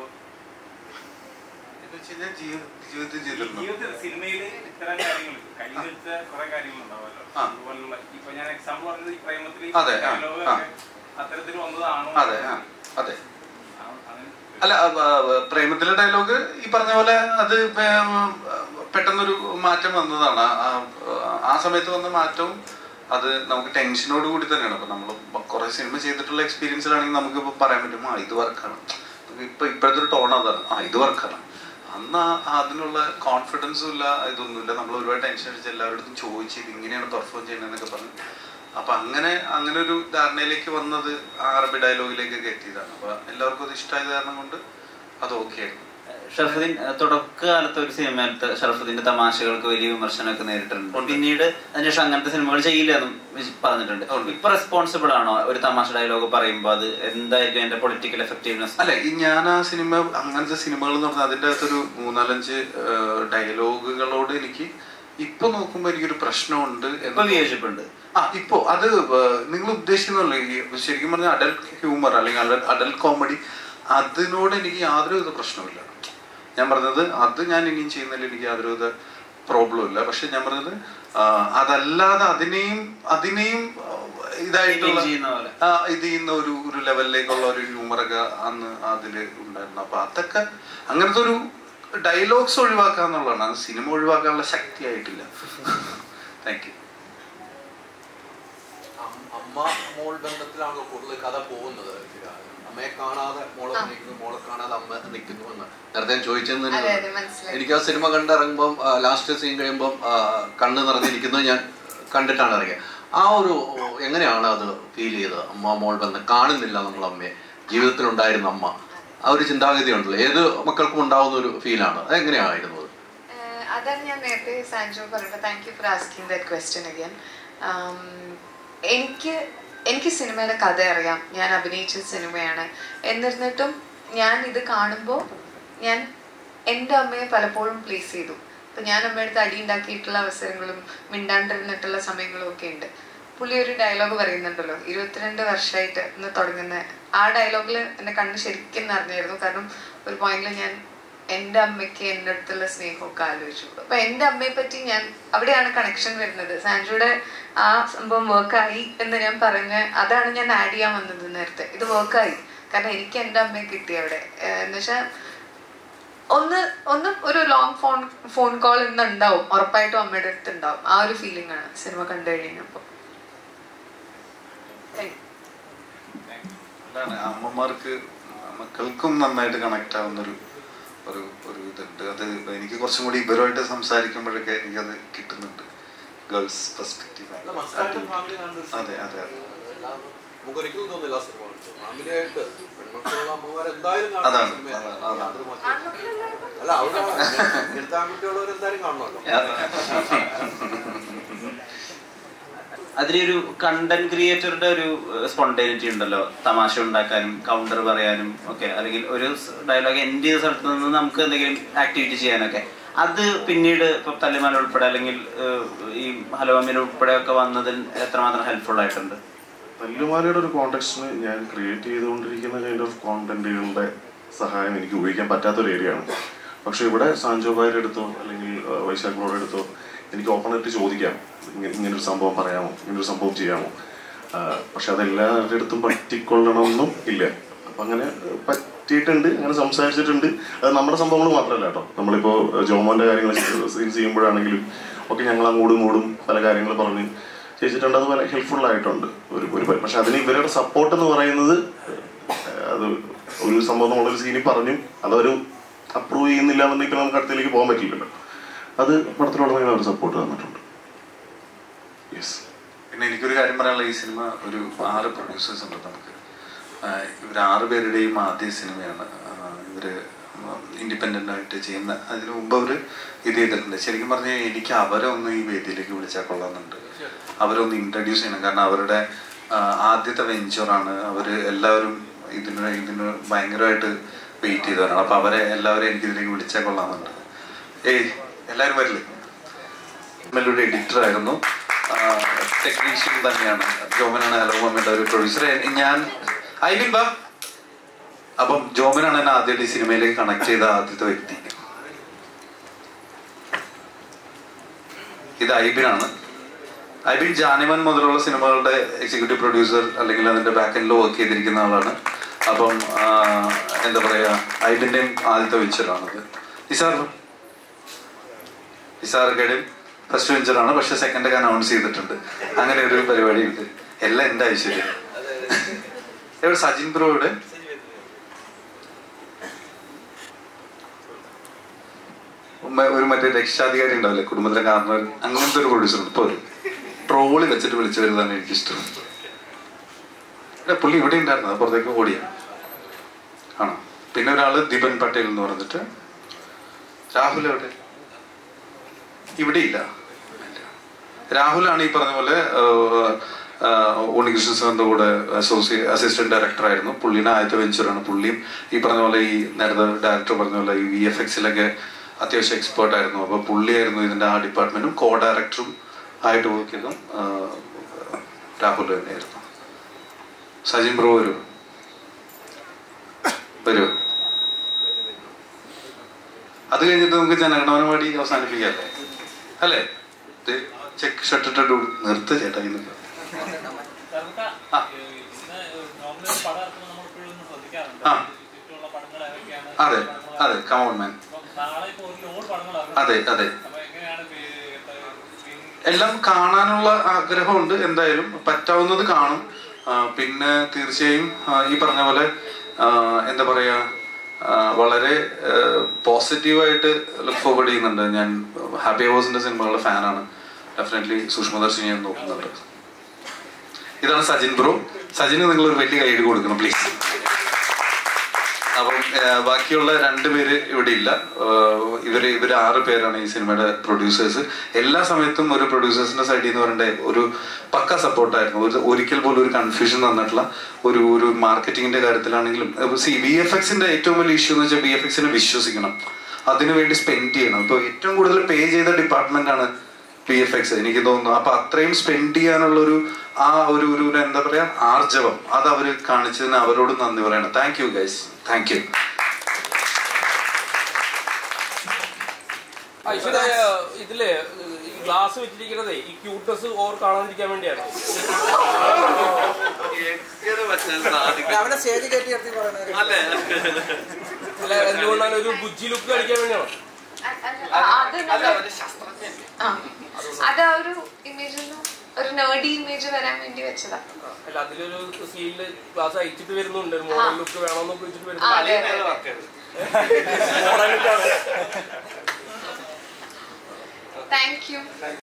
[SPEAKER 1] ജീവിതത്തിൽ ചെയ്തിട്ടുണ്ടോ
[SPEAKER 16] ജീവിതത്തിൽ സിനിമയിൽ ഇത്തരം കാര്യങ്ങൾ കൈ നിർത്ത കുറെ കാര്യങ്ങൾ ഉണ്ടാവുമല്ലോ അതുപോലുള്ള ഇപ്പൊ ഞാൻ എക്സാമ്പിൾ പറഞ്ഞത് ഈ പ്രേമത്തിൽ
[SPEAKER 1] അതെ, ആ,
[SPEAKER 16] ഡയലോഗ്
[SPEAKER 1] ആ.
[SPEAKER 16] അത്തരത്തിൽ വന്നതാണോ
[SPEAKER 1] അതെ ആ അതെ അല്ല അ, അ, പ്രേമത്തിലെ ഡയലോഗ് ഈ പറഞ്ഞ പോലെ അത് പെ- പെട്ടെന്നൊരു മാറ്റം വന്നതാണ് ആ- ആ സമയത്ത് വന്ന മാറ്റവും അത് നമുക്ക് ടെൻഷനോട് കൂടി തന്നെയാണ് അപ്പൊ നമ്മൾ കുറെ സിനിമ ചെയ്തിട്ടുള്ള എക്സ്പീരിയൻസിലാണെങ്കിൽ നമുക്ക് ഇപ്പൊ പറയാൻ പറ്റും ആ ഇത് വർക്കാണ് ഇപ്പൊ ഇപ്പോഴത്തെ ഒരു ടോൺ അതാണ് ആ ഇത് വർക്കാണ് അന്ന് ആ- അതിനുള്ള കോൺഫിഡൻസും ഇല്ല ഇതൊന്നുമില്ല നമ്മൾ ഒരുപാട് ടെൻഷൻ അടിച്ച് എല്ലാവരുടെ ചോദിച്ച് ഇത് ഇങ്ങനെയാണ് പെർഫോം ചെയ്യുന്നതെന്നൊക്കെ പറഞ്ഞു അപ്പൊ അങ്ങനെ അങ്ങനെ ഒരു ധാരണയിലേക്ക് വന്നത് ആ അറബി ഡയലോഗിലേക്കൊക്കെ എത്തിയതാണ് അപ്പൊ എല്ലാവർക്കും അത് ഇഷ്ടമായത് കാരണം കൊണ്ട് അത് ഓക്കെ ആയിരുന്നു
[SPEAKER 4] ഷറഫുദ്ദീൻ ഏഹ്, തുടക്കകാലത്ത് ഒരു സിനിമയിലത്തെ ഷറഫുദ്ദീന്റെ തമാശകൾക്ക് വലിയ വിമർശനമൊക്കെ നേരിട്ടിട്ടുണ്ട് പിന്നീട് അതിനുശേഷം അങ്ങനത്തെ സിനിമകൾ ചെയ്യില്ല എന്നും വിശ് പറഞ്ഞിട്ടുണ്ട് ഇപ്പൊ റെസ്പോൺസിബിൾ ആണോ ഒരു തമാശ ഡയലോഗ് പറയുമ്പോൾ അത് എന്തായിരിക്കും അതിന്റെ പൊളിറ്റിക്കൽ എഫക്റ്റീവ്നെസ്
[SPEAKER 1] അല്ല ഈ ഞാൻ ആ സിനിമ അങ്ങനത്തെ സിനിമകൾ എന്ന് പറഞ്ഞാൽ അതിൻ്റെ അകത്തൊരു മൂന്നാലഞ്ച് ഡയലോഗുകളോട് എനിക്ക് ഇപ്പൊ നോക്കുമ്പോ എനിക്കൊരു പ്രശ്നമുണ്ട്
[SPEAKER 4] ഇപ്പൊ വിയോജിപ്പുണ്ട്
[SPEAKER 1] ആ ഇപ്പോ അത് നിങ്ങൾ ഉദ്ദേശിക്കുന്നുള്ള ശരിക്കും പറഞ്ഞാൽ അഡൽട്ട് ഹ്യൂമർ അല്ലെങ്കിൽ അഡൽട്ട് കോമഡി അതിനോട് എനിക്ക് യാതൊരു വിധ പ്രശ്നമില്ല ഞാൻ പറഞ്ഞത് അത് ഞാൻ ഇനിയും ചെയ്യുന്നതിൽ എനിക്ക് യാതൊരു വിധ പ്രോബ്ലം ഇല്ല പക്ഷെ ഞാൻ പറഞ്ഞത് ആ, അതല്ലാതെ അതിനെയും അതിനെയും ആ, ഇതായിട്ടുള്ള
[SPEAKER 4] Engage ചെയ്യുന്ന പോലെ.
[SPEAKER 1] ആ, ഇത് ചെയ്യുന്ന ഒരു ഒരു ലെവലിലേക്കുള്ള ഒരു ഹ്യൂമറൊക്കെ അന്ന് അതില് ഉണ്ടായിരുന്നു അപ്പൊ അതൊക്കെ അങ്ങനത്തെ ഒരു ഡയലോഗ്സ് ഒഴിവാക്കാന്നുള്ളതാണ് അത് സിനിമ ഒഴിവാക്കാനുള്ള ശക്തി ആയിട്ടില്ല താങ്ക് യു
[SPEAKER 3] അമ്മ മോൾ ബന്ധത്തിലാണല്ലോ കൂടുതൽ കഥ പോകുന്നത് അമ്മയെ കാണാതെ മോളെ നിൽക്കുന്നു മോളെ കാണാതെ അമ്മ നിൽക്കുന്നു എന്ന് നേരത്തെ ഞാൻ ചോദിച്ചെന്ന് തന്നെ
[SPEAKER 5] അതെ, അതെ, മനസ്സിലായി.
[SPEAKER 3] എനിക്ക് ആ സിനിമ കണ്ടിറങ്ങുമ്പം ലാസ്റ്റ് സീൻ കഴിയുമ്പം ആ, കണ്ണ് നിറഞ്ഞിരിക്കുന്നത് ഞാൻ കണ്ടിട്ടാണ് ഇറങ്ങിയത് ആ ഒരു എങ്ങനെയാണ് അത് ഫീൽ ചെയ്തത് അമ്മ മോൾ ബന്ധം കാണുന്നില്ല നമ്മൾ അമ്മയെ ജീവിതത്തിലുണ്ടായിരുന്ന അമ്മ ആ ഒരു ചിന്താഗതി ഉണ്ടല്ലോ ഏത് മക്കൾക്കും ഉണ്ടാവുന്ന ഒരു ഫീലാണ് അതെങ്ങനെയായിരുന്നു അത്
[SPEAKER 5] ഏഹ് അതാണ് ഞാൻ നേരത്തെ സാൻജോ പറഞ്ഞത് thank you for asking that question again എനിക്ക് എനിക്ക് സിനിമയുടെ കഥ അറിയാം ഞാൻ അഭിനയിച്ച സിനിമയാണ് എന്നിരുന്നിട്ടും ഞാൻ ഇത് കാണുമ്പോൾ ഞാൻ എൻ്റെ അമ്മയെ പലപ്പോഴും പ്ലേസ് ചെയ്തു അപ്പം ഞാൻ അമ്മയുടെ അടി ഉണ്ടാക്കിയിട്ടുള്ള അവസരങ്ങളും മിണ്ടാണ്ടിരുന്നിട്ടുള്ള സമയങ്ങളും ഒക്കെ ഉണ്ട് പുള്ളി ഒരു ഡയലോഗ് പറയുന്നുണ്ടല്ലോ ഇരുപത്തിരണ്ട് വർഷമായിട്ട് ഇന്ന് തുടങ്ങുന്ന ആ ഡയലോഗിൽ എൻ്റെ കണ്ണ് ശരിക്കും നിറഞ്ഞായിരുന്നു കാരണം ഒരു പോയിന്റിൽ ഞാൻ എൻ്റെ അമ്മയ്ക്ക് എൻ്റെ അടുത്തുള്ള സ്നേഹമൊക്കെ ആലോചിച്ചു അപ്പൊ എൻ്റെ അമ്മയെ പറ്റി ഞാൻ അവിടെയാണ് കണക്ഷൻ വരുന്നത് സാൻജുയുടെ ആ സംഭവം വർക്കായി എന്ന് ഞാൻ പറഞ്ഞ അതാണ് ഞാൻ ആഡ് ചെയ്യാൻ വന്നത് നേരത്തെ ഇത് വർക്കായി കാരണം എനിക്ക് എൻ്റെ അമ്മയെ കിട്ടി അവിടെ എന്ന് വെച്ചാൽ ഒന്ന് ഒന്ന് ഒരു ലോങ് ഫോൺ ഫോൺ കോൾ ഇന്ന് ഉണ്ടാവും ഉറപ്പായിട്ടും അമ്മയുടെ അടുത്ത് ഉണ്ടാവും ആ ഒരു ഫീലിംഗ് ആണ് സിനിമ കണ്ടു കഴിഞ്ഞപ്പോൾ
[SPEAKER 1] അതാണ് അമ്മമാർക്ക് മക്കൾക്കും നന്നായിട്ട് കണക്ട് ആവുന്ന ഒരു ഒരു ഒരു ഇതുണ്ട് അത് എനിക്ക് കുറച്ചും കൂടി ഇവരുമായിട്ട് സംസാരിക്കുമ്പോഴൊക്കെ എനിക്കത് കിട്ടുന്നുണ്ട് ഗേൾസ് പെർസ്പെക്റ്റീവ്
[SPEAKER 13] മസ്താന്റെ ഫാമിലി കാണുന്ന ഒരു
[SPEAKER 1] അതെ അതെ അതെ
[SPEAKER 13] നമുക്കൊരിക്കലും തോന്നില്ല ആ സിനിമ കണ്ടിട്ട്. ഫാമിലിയായിട്ട് പെൺമക്കളുള്ള അമ്മമാർ എന്തായാലും കാണുന്ന
[SPEAKER 1] അതാണ്,
[SPEAKER 13] സിനിമയാണ്.
[SPEAKER 1] അതാണ്, അതാണ്.
[SPEAKER 13] യാതൊരു മാറ്റവും അല്ല അവിടെ ഇങ്ങനത്തെ ആൺകുട്ടിയുള്ളവർ എന്തായാലും കാണണമല്ലോ
[SPEAKER 4] അതിലൊരു കണ്ടന്റ് ക്രിയേറ്ററുടെ ഒരു സ്പോണ്ടേനിറ്റി ഉണ്ടല്ലോ തമാശ ഉണ്ടാക്കാനും കൗണ്ടർ പറയാനും ഒക്കെ അല്ലെങ്കിൽ ഒരു ഡയലോഗ് എൻഡ് ചെയ്ത സ്ഥലത്ത് നിന്ന് നമുക്ക് എന്തെങ്കിലും ആക്ടിവിറ്റി ചെയ്യാനൊക്കെ അത് പിന്നീട് ഇപ്പൊ തല്ലിമാല ഉൾപ്പെടെ അല്ലെങ്കിൽ ഏഹ്, ഈ ഹലോ അമ്മീൽ ഉൾപ്പെടെ ഒക്കെ വന്നതിൽ എത്രമാത്രം ഹെൽപ്ഫുൾ ആയിട്ടുണ്ട്
[SPEAKER 15] തല്ലുമാലയുടെ ഒരു കോണ്ടെക്സ്റ്റിന് ഞാൻ ക്രിയേറ്റ് ചെയ്തുകൊണ്ടിരിക്കുന്ന കൈൻഡ് ഓഫ് കോണ്ടന്റുകളുടെ സഹായം എനിക്ക് ഉപയോഗിക്കാൻ പറ്റാത്തൊരു ഏരിയ ആണ് പക്ഷെ ഇവിടെ സാൻജോ ഭായിയുടെ അടുത്തോ അല്ലെങ്കിൽ ആ, വൈശാഖ് ബ്രോയുടെ അടുത്തോ എനിക്ക് ഓപ്പൺ ആയിട്ട് ചോദിക്കാം ഇങ്ങനെ ഇങ്ങനൊരു സംഭവം പറയാമോ ഇങ്ങനൊരു സംഭവം ചെയ്യാമോ ആ, പക്ഷെ അതെല്ലാവരുടെ അടുത്തും പറ്റിക്കൊള്ളണമെന്നും ഇല്ല അപ്പം അങ്ങനെ പറ്റിയിട്ടുണ്ട് അങ്ങനെ സംസാരിച്ചിട്ടുണ്ട് അത് നമ്മുടെ സംഭവങ്ങൾ മാത്രമല്ല കേട്ടോ നമ്മളിപ്പോൾ ജോമോന്റെ കാര്യങ്ങൾ സീൻസ് ചെയ്യുമ്പോഴാണെങ്കിലും ഒക്കെ ഞങ്ങൾ അങ്ങോട്ടും ഇങ്ങോട്ടും പല കാര്യങ്ങൾ പറഞ്ഞ് ചെയ്തിട്ടുണ്ട് അത് വളരെ ഹെൽപ്ഫുൾ ആയിട്ടുണ്ട് ഒരു ഒരു പ- പക്ഷെ അതിന് ഇവരുടെ സപ്പോർട്ട് എന്ന് പറയുന്നത് ഏഹ്, അത് ഒരു സംഭവം നമ്മളൊരു സീനിൽ പറഞ്ഞു അതവര് അപ്രൂവ് ചെയ്യുന്നില്ല എന്നുണ്ടെങ്കിൽ നമുക്ക് അടുത്തേക്ക് പോകാൻ പറ്റില്ലല്ലോ അത് പടത്തിലുടനീളം അവർ സപ്പോർട്ട് തന്നിട്ടുണ്ട് യെസ്
[SPEAKER 1] പിന്നെ എനിക്കൊരു കാര്യം പറയാനുള്ള ഈ സിനിമ ഒരു ആറ് പ്രൊഡ്യൂസേഴ്സ് ഉണ്ട് നമുക്ക് ആഹ് ഇവർ ആറ് പേരുടെയും ആദ്യ സിനിമയാണ് ആഹ് ഇവര് ഇൻഡിപെൻഡന്റ് ആയിട്ട് ചെയ്യുന്ന അതിനു മുമ്പ് അവര് ഇത് ചെയ്തിട്ടുണ്ട് ശരിക്കും പറഞ്ഞാൽ എനിക്ക് അവരെ ഒന്ന് ഈ വേദിയിലേക്ക് വിളിച്ചാൽ കൊള്ളാമെന്നുണ്ട് അവരൊന്ന് ഇൻട്രൊഡ്യൂസ് ചെയ്യണം കാരണം അവരുടെ ആഹ് ആദ്യത്തെ വെഞ്ചറാണ് അവര് എല്ലാവരും ഇതിന് ഇതിന് ഭയങ്കരമായിട്ട് വെയിറ്റ് ചെയ്തവരാണ് അപ്പൊ അവരെ എല്ലാവരും എനിക്ക് ഇതിലേക്ക് വിളിച്ചാൽ കൊള്ളാമെന്നുണ്ട് ഏയ് എല്ലാവരും വരില്ലേ മെല്ലൊരു എഡിറ്റർ ആയിരുന്നു ടെക്നീഷ്യൻ തന്നെയാണ് ജോമനാണ് ഹലോ മമ്മിയുടെ ഒരു പ്രൊഡ്യൂസർ ഞാൻ ഐബിൻ ബാ അപ്പം ജോമനാണ് എന്നെ ആദ്യമായിട്ട് ഈ സിനിമയിലേക്ക് കണക്ട് ചെയ്ത ആദ്യത്തെ വ്യക്തി ഇത് ഐബിനാണ് ഐബിൻ ജാനിമൻ മുതലുള്ള സിനിമകളുടെ എക്സിക്യൂട്ടീവ് പ്രൊഡ്യൂസർ അല്ലെങ്കിൽ അതിന്റെ ബാക്ക് എൻഡിൽ വർക്ക് ചെയ്തിരിക്കുന്ന ആളാണ് അപ്പം ആ, എന്താ പറയാ ഐബിന്റെയും ആദ്യത്തെ വെഞ്ചറാണത് നിസാർ നിസാർക്കയുടെയും ഫസ്റ്റ് വെഞ്ചറാണ് പക്ഷെ സെക്കൻഡ് ഒക്കെ അനൗൺസ് ചെയ്തിട്ടുണ്ട് അങ്ങനെ ഒരു പരിപാടി ഉണ്ട് എല്ലാം എന്റെ ഐശ്വര്യം എവിടെ സജിൻ ബ്രോയുടെ ഉമ്മ- ഒരു മറ്റേ രക്ഷാധികാരി ഉണ്ടാവില്ലേ കുടുംബത്തിലെ കാരണം അങ്ങനത്തെ ഒരു പ്രൊഡ്യൂസർ ഉണ്ട് ഇപ്പൊ ഒരു ട്രോളി വെച്ചിട്ട് വിളിച്ചു വരുന്നതാണ് എനിക്കിഷ്ടം ഇവിടെ പുള്ളി ഇവിടെ ഉണ്ടായിരുന്നു അത് പുറത്തേക്ക് ഓടിയ ആണോ പിന്നെ ഒരാള് ദിപൻ പട്ടേൽ എന്ന് പറഞ്ഞിട്ട് രാഹുൽ എവിടെ ഇവിടെ ഇല്ല രാഹുലാണ് ഈ പറഞ്ഞ പോലെ ആഹ്, ആഹ്, ഉണ്ണികൃഷ്ണൻ സാറിന്റെ കൂടെ അസോസിയേറ്റ് അസിസ്റ്റന്റ് ഡയറക്ടർ ആയിരുന്നു പുള്ളിയുടെ ആദ്യത്തെ വെഞ്ചറാണ് പുള്ളിയും ഈ പറഞ്ഞ പോലെ ഈ നേരത്തെ ഡയറക്ടർ പറഞ്ഞ പോലെ ഈ വി എഫ് എക്സിലൊക്കെ അത്യാവശ്യം എക്സ്പേർട്ട് ആയിരുന്നു അപ്പൊ പുള്ളിയായിരുന്നു ഇതിന്റെ ആ ഡിപ്പാർട്ട്മെന്റും കോ ഡയറക്ടറും ആയിട്ട് വർക്ക് ചെയ്തും ആഹ്, രാഹുൽ തന്നെയായിരുന്നു സജിൻ ബ്രോ വരൂ വരൂ അത് കഴിഞ്ഞിട്ട് നമുക്ക് ജനഗണമനപാടി അവസാനിപ്പിക്കാല്ലേ അല്ലേ ചെക്ക് ഷർട്ടിട്ട് നിർത്ത് ചേട്ടാ ഇന്ന്
[SPEAKER 6] നമുക്ക് ഇന്ന് നോർമലി പടം ഇറക്കുമ്പോൾ നമ്മൾ ഇപ്പോഴും ഒന്ന് ശ്രദ്ധിക്കാറുണ്ട്
[SPEAKER 1] ആ.
[SPEAKER 6] ചുറ്റുമുള്ള പടങ്ങൾ ഏതൊക്കെയാണ്
[SPEAKER 1] അതെ അതെ കമോൺ മാൻ
[SPEAKER 6] അപ്പം നാളെ ഇപ്പോൾ ഒരു ലോഡ് പടങ്ങൾ
[SPEAKER 1] അതെ അതെ
[SPEAKER 6] അപ്പൊ എങ്ങനെയാണ് പേ-
[SPEAKER 1] എല്ലാം കാണാനുള്ള ആഗ്രഹമുണ്ട് എന്തായാലും പറ്റാവുന്നത് കാണും ആ, പിന്നെ തീർച്ചയായും ആ, ഈ പറഞ്ഞ പോലെ ആ, എന്താ പറയാ ആ, വളരെ പോസിറ്റീവായിട്ട് ലുക്ക് ഫോർവേഡ് ചെയ്യുന്നുണ്ട് ഞാൻ ഹാപ്പി ഹവേഴ്സിന്റെ സിനിമകളുടെ ഫാനാണ് ഡെഫിനറ്റ്ലി സൂക്ഷ്മദർശി ഞാൻ നോക്കുന്നുണ്ട് ഇതാണ് സജിൻ ബ്രോ സജിന് നിങ്ങൾ ഒരു വലിയ കൈയ്യടി കൊടുക്കണം പ്ലീസ് അപ്പം ആ, ബാക്കിയുള്ള രണ്ടുപേര് ഇവിടെ ഇല്ല ആ, ഇവര് ഇവര് ആറ് പേരാണ് ഈ സിനിമയുടെ പ്രൊഡ്യൂസേഴ്സ് എല്ലാ സമയത്തും ഒരു പ്രൊഡ്യൂസേഴ്സിന്റെ സൈഡിൽ നിന്ന് പറയണ്ടേ ഒരു പക്ക സപ്പോർട്ടായിരുന്നു ഒരു ഒരിക്കൽ പോലും ഒരു കൺഫ്യൂഷൻ തന്നിട്ടുള്ള ഒരു ഒരു മാർക്കറ്റിംഗിന്റെ കാര്യത്തിലാണെങ്കിലും സി ബി എഫ് എക്സിന്റെ ഏറ്റവും വലിയ ഇഷ്യൂ എന്ന് വെച്ചാൽ ബി എഫ് എക്സിനെ വിശ്വസിക്കണം അതിനുവേണ്ടി സ്പെൻഡ് ചെയ്യണം ഇപ്പൊ ഏറ്റവും കൂടുതൽ പേ ചെയ്ത ഡിപ്പാർട്ട്മെന്റ് ആണ് പി എഫ് എക്സ് എനിക്ക് തോന്നുന്നു അപ്പൊ അത്രയും സ്പെൻഡ് ചെയ്യാനുള്ള ഒരു ആ ഒരു ഒരു ഒരു എന്താ പറയാ ആർജവം അത് അവര് കാണിച്ചതിന് അവരോട് നന്ദി പറയണം thank you guys thank you
[SPEAKER 10] Aishwarya ഇതില് ഈ ഗ്ലാസ് വെച്ചിരിക്കുന്നത് ഈ ക്യൂട്ട്നസ് ഓവർ കാണാതിരിക്കാൻ വേണ്ടിയാണ്
[SPEAKER 17] അവനെ സ്റ്റേജ് കയറ്റി നിർത്തി പറയുന്നത്
[SPEAKER 10] അല്ല എന്തുകൊണ്ടാണ് ഒരു ബുജ്ജി ലുക്ക് കാണിക്കാൻ വേണ്ടിയാണോ
[SPEAKER 5] അത് നമ്മൾ- ആ. അത് ആ ഒരു ഇമേജിൽ നിന്ന് ഒരു നേർഡി ഇമേജ് വരാൻ വേണ്ടി വെച്ചതാ
[SPEAKER 10] അല്ല അതിലൊരു സീനില് ഗ്ലാസ് അയച്ചിട്ട് വരുന്നുണ്ട് മോഡൽ ലുക്ക് വേണമെന്നൊക്കെ വെച്ചിട്ട്
[SPEAKER 5] ആ, അതെ,
[SPEAKER 10] വരുന്നുണ്ട്
[SPEAKER 5] അതെ.
[SPEAKER 10] മോഡൽ ലുക്കാണ്
[SPEAKER 5] താങ്ക് യു